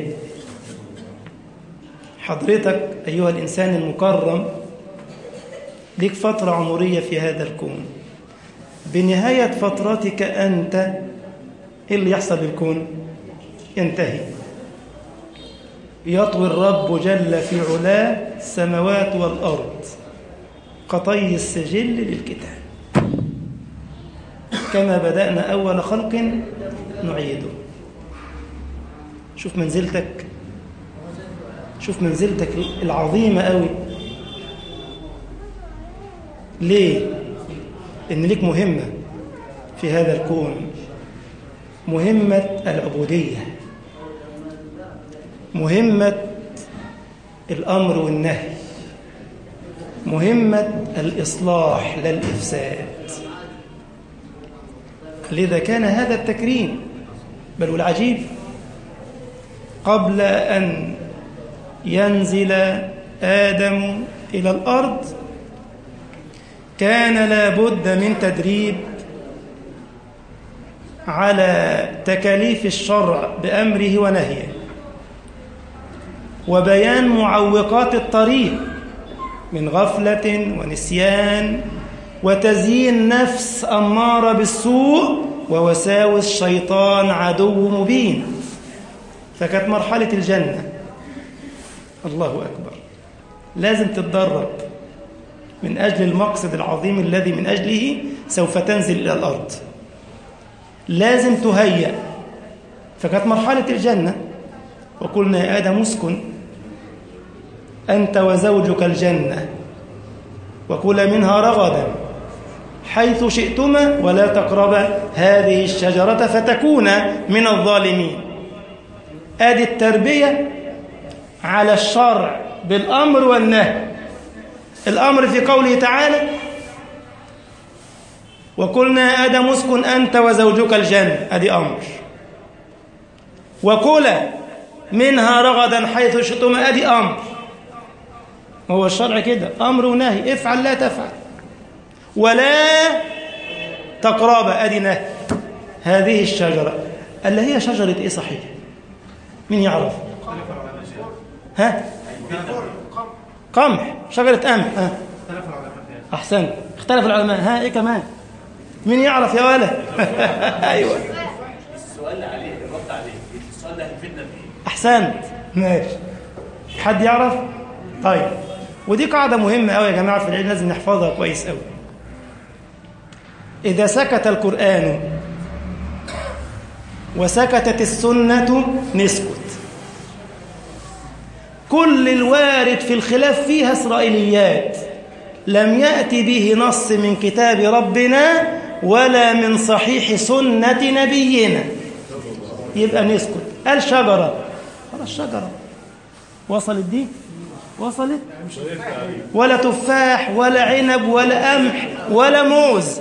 حضرتك أيها الإنسان المكرم لك فترة عمرية في هذا الكون بنهاية فترتك أنت إيه اللي يحصل بالكون ينتهي يطوي الرب جل في علاه السماوات والأرض قطي السجل للكتاب كما بدأنا أول خلق نعيده شوف منزلتك شوف منزلتك العظيمة قوي ليه؟ إن لك مهمة في هذا الكون مهمة العبودية مهمة الأمر والنهي مهمة الإصلاح لا الإفساد لذا كان هذا التكريم بل والعجيب قبل أن ينزل آدم إلى الأرض كان لابد من تدريب على تكاليف الشرع بأمره ونهيه وبيان معوقات الطريق من غفلة ونسيان وتزيين نفس أمارة بالسوء ووساوس شيطان عدو مبين فكانت مرحلة الجنة الله أكبر لازم تتدرب من أجل المقصد العظيم الذي من أجله سوف تنزل إلى الأرض لازم تهيأ فكانت مرحلة الجنة وقلنا يا آدم اسكن أنت وزوجك الجنة وكلا منها رغدا حيث شئتما ولا تقربا هذه الشجرة فتكونا من الظالمين ادي التربية على الشرع بالأمر والنهي الأمر في قوله تعالى وقلنا يا آدم اسكن أنت وزوجك الجنة أدي أمر وكلا منها رغدا حيث شئتما أدي أمر هو الشرع كده أمر ونهي افعل لا تفعل ولا تقرب أدي نهي هذه الشجرة اللي هي شجرة إيه صحيح مين يعرف ها قمح شجرة قمح ها أحسن اختلف العلماء ها إيه كمان مين يعرف يا ولد أيوة السؤال عليه الرد عليه السؤال ده هيفيدنا بايه؟ أحسنت ماشي حد يعرف طيب ودي قاعدة مهمة أوي يا جماعة في العلم لازم نحفظها كويس أوي إذا سكت القرآن وسكتت السنة نسكت كل الوارد في الخلاف فيها إسرائيليات لم يأتي به نص من كتاب ربنا ولا من صحيح سنة نبينا يبقى نسكت قال شجرة خلاص شجرة وصلت دي وصلت ولا تفاح ولا عنب ولا قمح ولا موز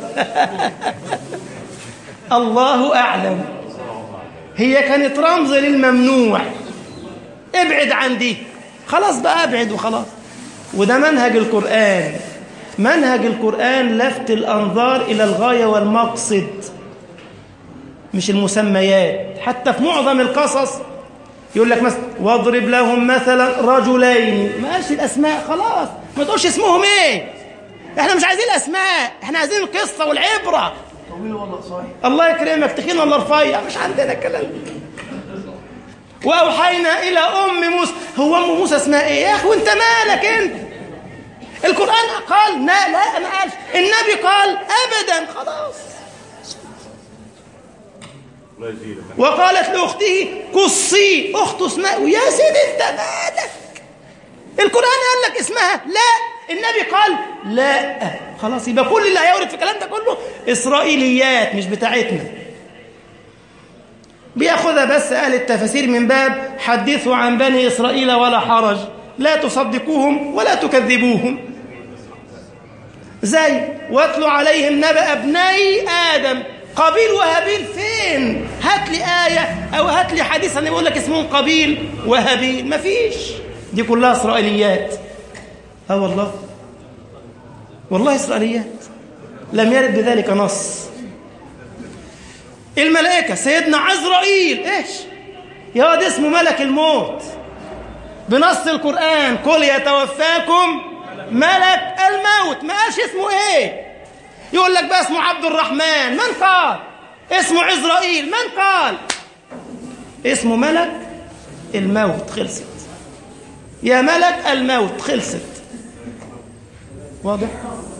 الله أعلم هي كانت رمز للممنوع ابعد عن دي خلاص بقى ابعد وخلاص وده منهج القرآن منهج القرآن لفت الأنظار إلى الغاية والمقصد مش المسميات حتى في معظم القصص يقول لك مثلا واضرب لهم مثلا رجلين ما قالش الأسماء خلاص ما تقولش اسمهم ايه احنا مش عايزين الأسماء احنا عايزين القصة والعبرة الله يكرمك تخين ولا رفيع مش عندنا الكلام ده وأوحينا إلى أم موسى هو أم موسى اسمها إيه يا أخي وأنت مالك أنت القرآن قال لا لا أنا قال النبي قال أبدا خلاص وقالت لأخته قصي أخته اسمها ويا سيدي أنت مالك القرآن قال لك اسمها لا النبي قال لا خلاص يبقى كل اللي هيورد في الكلام ده كله إسرائيليات مش بتاعتنا بياخذها بس أهل التفاسير من باب حدثوا عن بني إسرائيل ولا حرج لا تصدقوهم ولا تكذبوهم زي واتلوا عليهم نبأ ابني آدم قابيل وهابيل فين هات لي آية أو هات لي حديث أنا بقول لك اسمهم قابيل وهابيل مفيش دي كلها إسرائيليات اه والله والله إسرائيليات لم يرد بذلك نص الملائكة سيدنا عزرائيل ايش يا واد اسمه ملك الموت بنص القرآن قل يتوفاكم ملك الموت ما قالش اسمه ايه يقول لك بقى اسمه عبد الرحمن من قال اسمه عزرائيل من قال اسمه ملك الموت خلصت يا ملك الموت خلصت واضح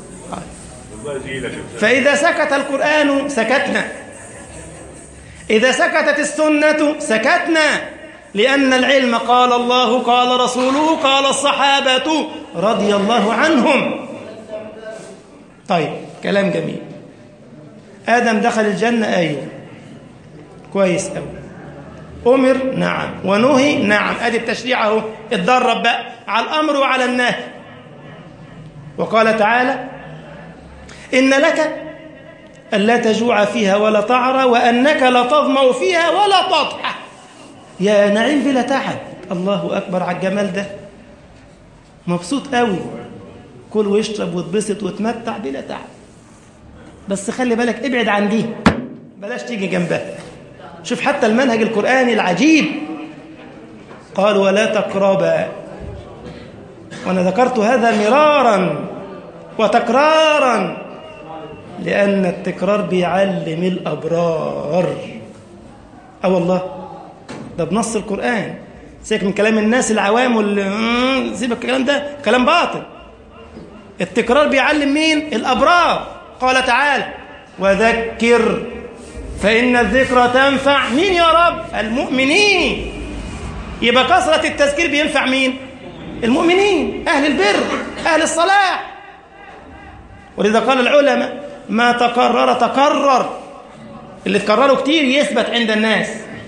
فإذا سكت القرآن سكتنا إذا سكتت السنة سكتنا لأن العلم قال الله قال رسوله قال الصحابة رضي الله عنهم طيب كلام جميل آدم دخل الجنة أيوه كويس أوي أمر نعم ونهي نعم أدي التشريع أهو اتدرب بقى على الأمر وعلى النهي وقال تعالى إن لك ألا تجوع فيها ولا تعرى وأنك لا تظمأ فيها ولا تضحى يا نعيم بلا تعب الله أكبر على الجمال ده مبسوط قوي كل واشرب واتبسط وتمتع بلا تعب بس خلي بالك ابعد عن دي بلاش تيجي جنبها شوف حتى المنهج القرآني العجيب قال ولا تقربا وأنا ذكرت هذا مرارا وتكرارا لأن التكرار بيعلم الأبرار أه والله ده بنص القرآن سيبك من كلام الناس العوام واللي سيبك الكلام ده كلام باطل التكرار بيعلم مين الأبرار قال تعالى وذكر فإن الذكرى تنفع مين يا رب المؤمنين يبقى كثرة التذكير بينفع مين المؤمنين أهل البر أهل الصلاح ولذا قال العلماء ما تكرر تكرر اللي تكرره كتير يثبت عند الناس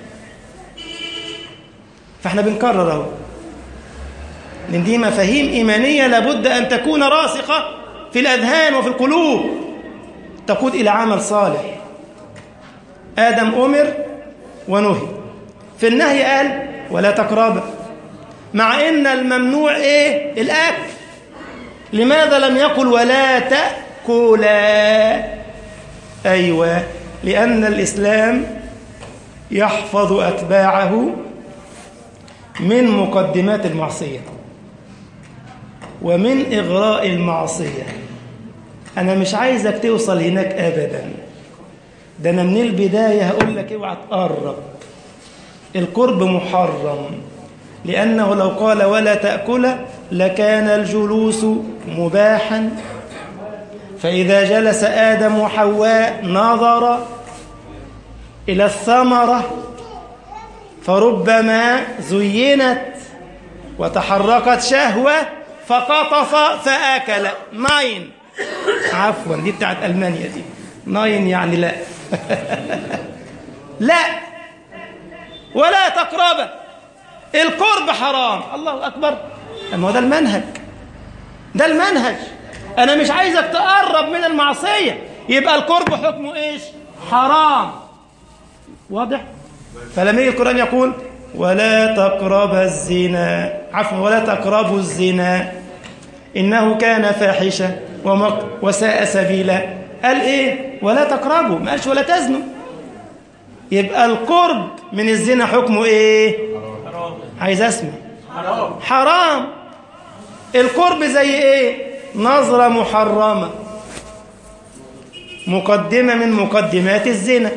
فاحنا بنكرر اهو لان دي مفاهيم ايمانيه لابد ان تكون راسخه في الاذهان وفي القلوب تقود الى عمل صالح ادم امر ونهي في النهي قال ولا تقرب مع ان الممنوع ايه الاكل لماذا لم يقل ولا تاكلا ايوه لان الاسلام يحفظ اتباعه من مقدمات المعصيه ومن اغراء المعصيه انا مش عايزك توصل هناك ابدا ده انا من البدايه هقول لك اوعى تقرب القرب محرم لانه لو قال ولا تاكل لكان الجلوس مباحا فاذا جلس ادم وحواء نظر الى الثمره فربما زينت وتحركت شهوه فقطف فاكل ناين عفوا دي بتاعت المانيا دي ناين يعني لا لا ولا تقرب القرب حرام الله اكبر اما هو ده المنهج ده المنهج انا مش عايزك تقرب من المعصيه يبقى القرب حكمه ايش حرام واضح فلما يجي القران يقول ولا تقرب الزنا عفوا ولا تقربوا الزنا انه كان فاحشه ومق وساء سبيلا قال ايه ولا تقربوا ما قالش ولا تزنوا يبقى القرب من الزنا حكمه ايه عايز اسمع حرام حرام القرب زي ايه نظرة محرمة مقدمة من مقدمات الزنا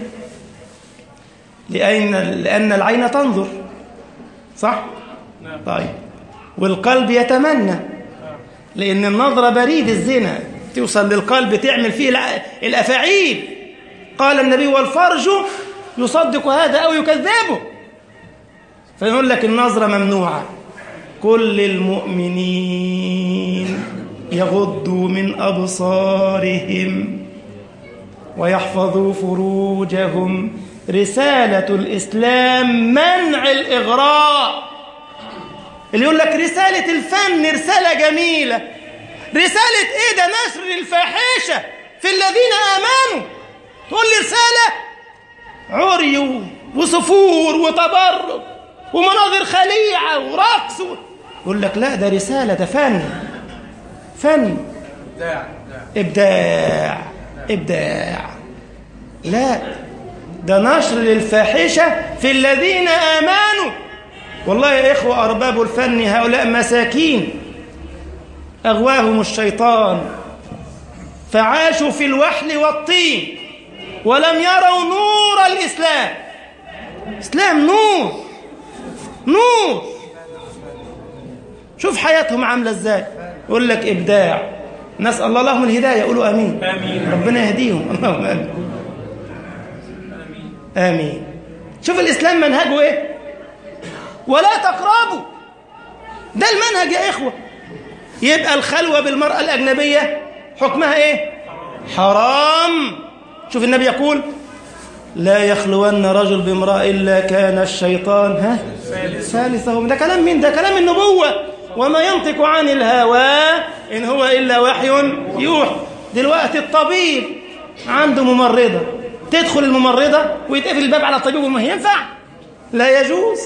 لأن لأن العين تنظر صح؟ طيب والقلب يتمنى لأن النظرة بريد الزنا توصل للقلب تعمل فيه الع- الأفاعيل قال النبي والفرج يصدق هذا أو يكذبه فيقول لك النظرة ممنوعة كل المؤمنين يغضوا من أبصارهم ويحفظوا فروجهم رسالة الإسلام منع الإغراء اللي يقول لك رسالة الفن رسالة جميلة رسالة إيه ده نشر الفاحشة في الذين آمنوا تقول لي رسالة عري وصفور وتبرج ومناظر خليعة ورقص يقول لك لا ده رسالة ده فن فن ابداع إبداع ابداع إبداع لا ده نشر للفاحشة في الذين آمنوا والله يا إخوة أرباب الفن هؤلاء مساكين أغواهم الشيطان فعاشوا في الوحل والطين ولم يروا نور الإسلام إسلام نور نور شوف حياتهم عاملة إزاي يقول لك إبداع نسأل الله لهم الهداية يقولوا آمين آمين. ربنا يهديهم اللهم آمين آمين شوف الإسلام منهجه إيه ولا تقربوا ده المنهج يا إخوة يبقى الخلوة بالمرأة الأجنبية حكمها إيه حرام شوف النبي يقول لا يخلون رجل بامرأة إلا كان الشيطان ها ثالثهم ده كلام مين ده كلام النبوة وما ينطق عن الهوى إن هو إلا وحي يوحى دلوقتي الطبيب عنده ممرضة تدخل الممرضة ويتقفل الباب على الطبيب وما ينفع لا يجوز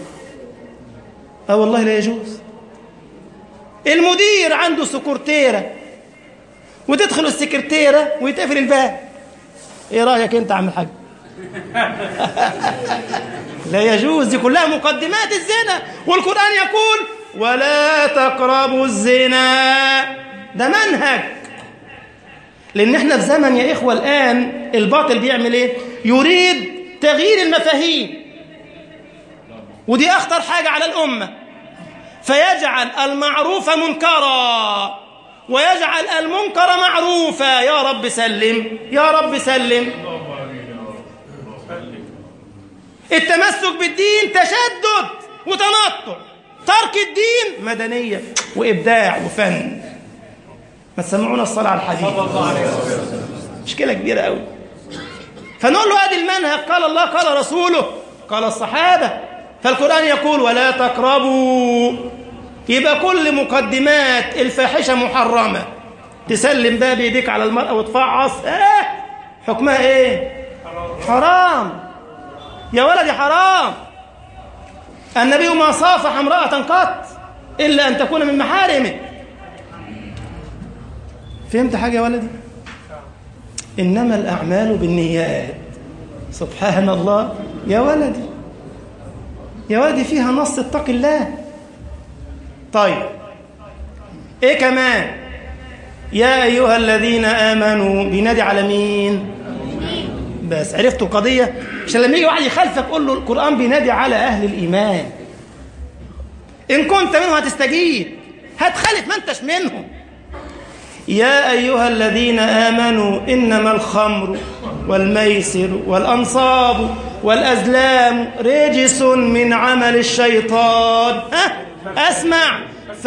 اه والله لا يجوز المدير عنده سكرتيرة وتدخل السكرتيرة ويتقفل الباب ايه رأيك انت يا عم الحاج لا يجوز دي كلها مقدمات الزنا والقرآن يقول ولا تقربوا الزنا ده منهج لأن احنا في زمن يا إخوة الآن الباطل بيعمل إيه؟ يريد تغيير المفاهيم ودي أخطر حاجة على الأمة فيجعل المعروف منكرا ويجعل المنكر معروفا يا رب سلم يا رب سلم التمسك بالدين تشدد وتنطع ترك الدين مدنية وإبداع وفن ما تسمعونا الصلاة على الحديث مشكلة كبيرة قوي فنقول له ادي المنهج قال الله قال رسوله قال الصحابة فالقرآن يقول ولا تقربوا يبقى كل مقدمات الفاحشة محرمة تسلم بقى بيديك على المرأة وتفعص اه حكمها ايه حرام يا ولدي حرام النبي ما صافح امرأة قط إلا أن تكون من محارمه فهمت حاجة يا ولدي إنما الأعمال بالنيات سبحان الله يا ولدي يا ولدي فيها نص اتق الله طيب ايه كمان يا ايها الذين امنوا بينادي على مين بس عرفتوا القضيه عشان لما يجي واحد يخالفك قول له القران بينادي على اهل الايمان ان كنت منهم هتستجيب هتخالف ما انتش منهم يا ايها الذين امنوا انما الخمر والميسر والانصاب والازلام رجس من عمل الشيطان ها اسمع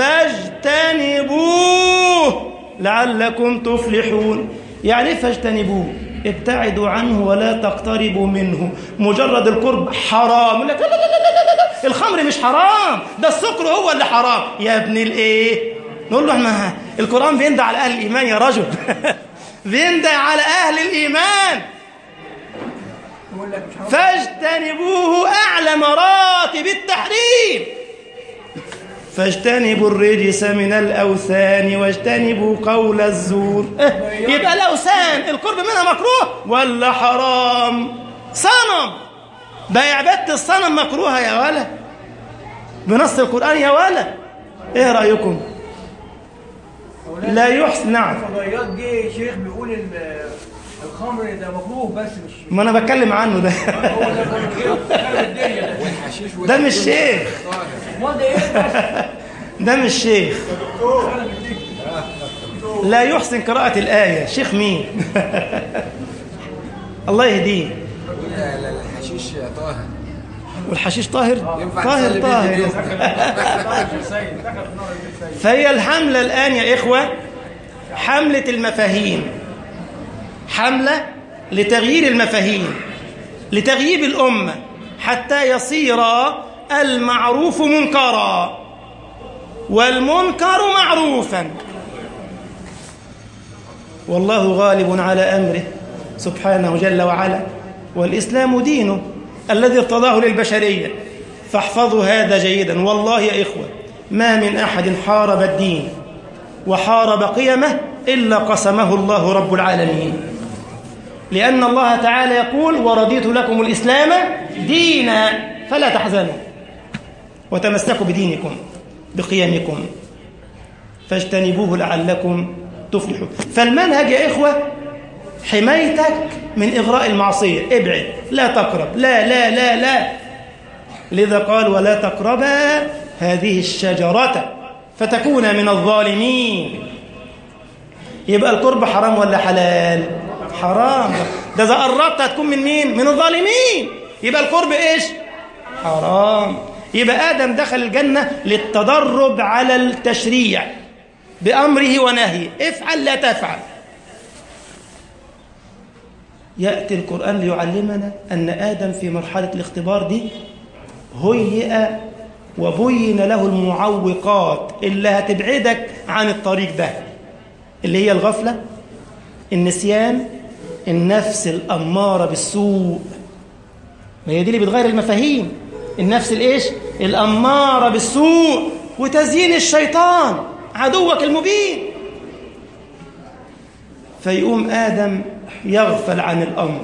فاجتنبوه لعلكم تفلحون يعني ايه فاجتنبوه ابتعدوا عنه ولا تقتربوا منه مجرد القرب حرام يقول لك لا لا لا لا لا الخمر مش حرام ده السكر هو اللي حرام يا ابن الايه نقول له ما القران بيندى على اهل الايمان يا رجل بيندى على اهل الايمان فاجتنبوه اعلى مراتب التحريم فاجتنبوا الرجس من الأوثان واجتنبوا قول الزور اه يبقى الأوثان القرب منها مكروه ولا حرام صنم بقى عبادة الصنم مكروهة يا ولا بنص القرآن يا ولا ايه رأيكم لا يحسن نعم فضائيات جه شيخ بيقول ال- الخمر ده مكروه بس مش ما انا بتكلم عنه ده هو ده خرب الدنيا ده والحشيش ده مش شيخ امال ده ايه بس ده مش شيخ لا يحسن قراءة الآية شيخ مين الله يهديه لا لا الحشيش يا طه والحشيش طاهر ينفع طاهر تصلي بيه طاهر اليوم. فهي الحملة الآن يا إخوة حملة المفاهيم حملة لتغيير المفاهيم لتغييب الأمة حتى يصير المعروف منكرا والمنكر معروفا والله غالب على أمره سبحانه جل وعلا والإسلام دينه الذي ارتضاه للبشرية فاحفظوا هذا جيدا والله يا إخوة ما من أحد حارب الدين وحارب قيمه إلا قسمه الله رب العالمين لأن الله تعالى يقول ورضيت لكم الإسلام دينا فلا تحزنوا وتمسكوا بدينكم بقيمكم فاجتنبوه لعلكم تفلحوا فالمنهج يا إخوة حمايتك من إغراء المعصية ابعد لا تقرب لا لا لا لا لذا قال ولا تقربا هذه الشجرة فتكون من الظالمين يبقى القرب حرام ولا حلال حرام ده إذا قربت هتكون من مين من الظالمين يبقى القرب إيش حرام يبقى آدم دخل الجنة للتدرب على التشريع بأمره ونهيه افعل لا تفعل يأتي القرآن ليعلمنا أن آدم في مرحلة الاختبار دي هيئ وبين له المعوقات اللي هتبعدك عن الطريق ده اللي هي الغفلة النسيان النفس الأمارة بالسوء ما هي دي اللي بتغير المفاهيم النفس الايش الأمارة بالسوء وتزيين الشيطان عدوك المبين فيقوم آدم يغفل عن الأمر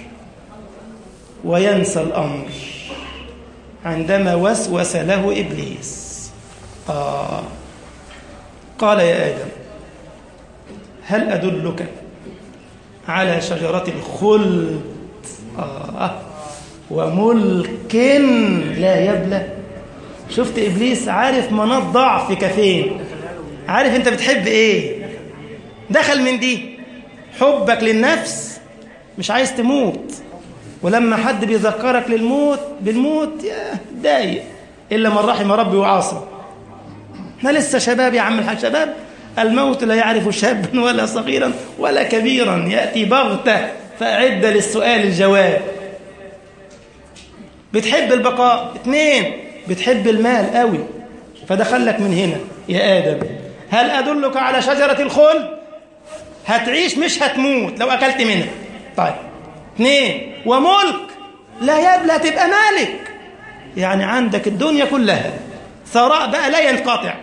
وينسى الأمر عندما وسوس له إبليس آه قال يا آدم هل أدلك على شجرة الخلد آه وملك لا يبلى شفت إبليس عارف مناط ضعفك فين عارف أنت بتحب إيه دخل من دي حبك للنفس مش عايز تموت ولما حد بيذكرك للموت بالموت يا دايق إلا من رحم ربي وعاصم احنا لسه شباب يا عم الحاج شباب الموت لا يعرف شابا ولا صغيرا ولا كبيرا يأتي بغتة فأعد للسؤال الجواب بتحب البقاء اثنين بتحب المال قوي فدخلك من هنا يا آدم هل أدلك على شجرة الخلد هتعيش مش هتموت لو أكلت منها طيب اثنين وملك لا يبلى تبقى مالك يعني عندك الدنيا كلها ثراء بقى لا ينقطع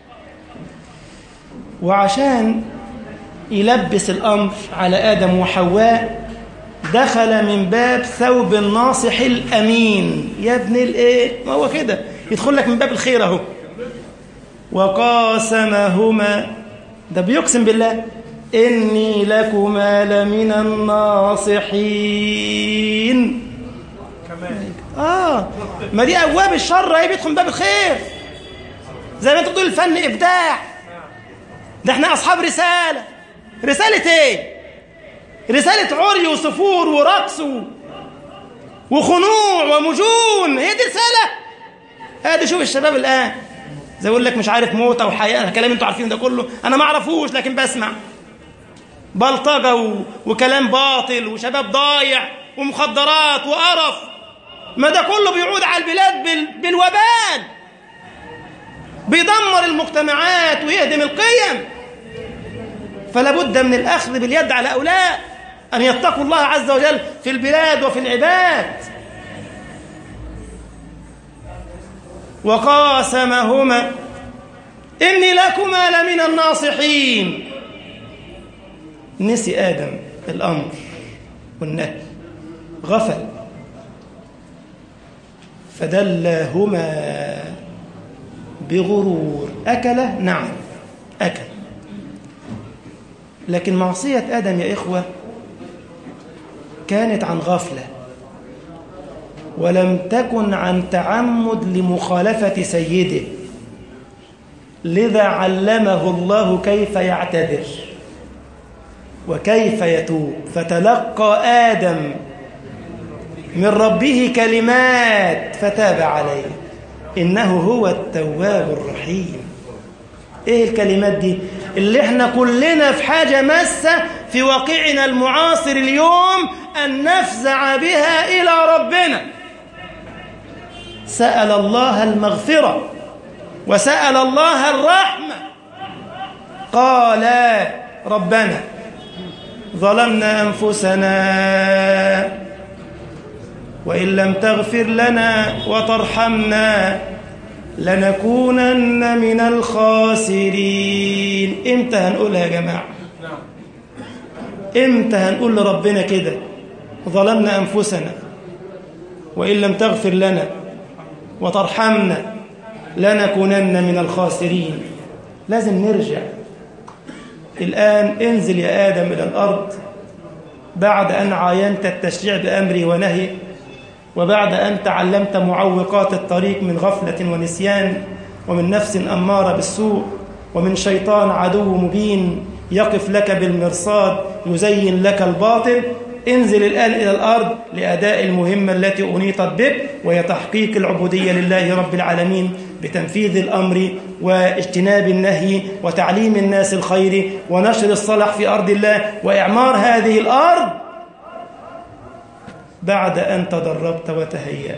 وعشان يلبس الأمر على آدم وحواء دخل من باب ثوب الناصح الأمين يا ابن الإيه ما هو كده يدخل لك من باب الخير أهو وقاسمهما ده بيقسم بالله إني لكما لمن الناصحين كمان آه ما دي أبواب الشر هي بيدخل من باب الخير زي ما أنت بتقول الفن إبداع ده احنا أصحاب رسالة رسالة إيه؟ رسالة عري وصفور ورقص و- وخنوع ومجون هي دي رسالة ادي شوف الشباب الآن زي يقول لك مش عارف موت أو حياة كلام انتوا عارفين ده كله أنا ما أعرفوش لكن بسمع بلطجة و... وكلام باطل وشباب ضايع ومخدرات وقرف ما ده كله بيعود على البلاد بال... بالوبال بيدمر المجتمعات ويهدم القيم فلا بد من الأخذ باليد على هؤلاء أن يتقوا الله عز وجل في البلاد وفي العباد وقاسمهما إني لكما لمن الناصحين نسي آدم الأمر والنهي غفل فدلاهما بغرور أكل نعم أكل لكن معصية آدم يا إخوة كانت عن غفلة ولم تكن عن تعمد لمخالفة سيده لذا علمه الله كيف يعتذر وكيف يتوب فتلقى آدم من ربه كلمات فتاب عليه إنه هو التواب الرحيم إيه الكلمات دي اللي احنا كلنا في حاجة مسة في واقعنا المعاصر اليوم أن نفزع بها إلى ربنا سأل الله المغفرة وسأل الله الرحمة قال ربنا ظلمنا أنفسنا وإن لم تغفر لنا وترحمنا لنكونن من الخاسرين امتى هنقولها يا جماعة امتى هنقول لربنا كده ظلمنا أنفسنا وإن لم تغفر لنا وترحمنا لنكونن من الخاسرين لازم نرجع الآن انزل يا آدم إلى الأرض بعد أن عاينت التشريع بأمري ونهي وبعد أن تعلمت معوقات الطريق من غفلة ونسيان ومن نفس أمارة بالسوء ومن شيطان عدو مبين يقف لك بالمرصاد يزين لك الباطل انزل الآن إلى الأرض لأداء المهمة التي أنيطت بك وهي تحقيق العبودية لله رب العالمين بتنفيذ الأمر واجتناب النهي وتعليم الناس الخير ونشر الصلاح في أرض الله وإعمار هذه الأرض بعد أن تدربت وتهيأت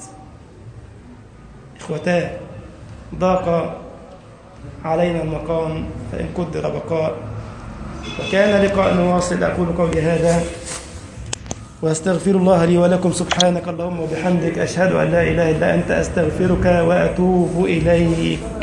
إخوتاه ضاق علينا المقام فإن قدر بقاء وكان لقاء واصل أقول قولي هذا واستغفر الله لي ولكم سبحانك اللهم وبحمدك أشهد أن لا إله إلا أنت أستغفرك وأتوب إليك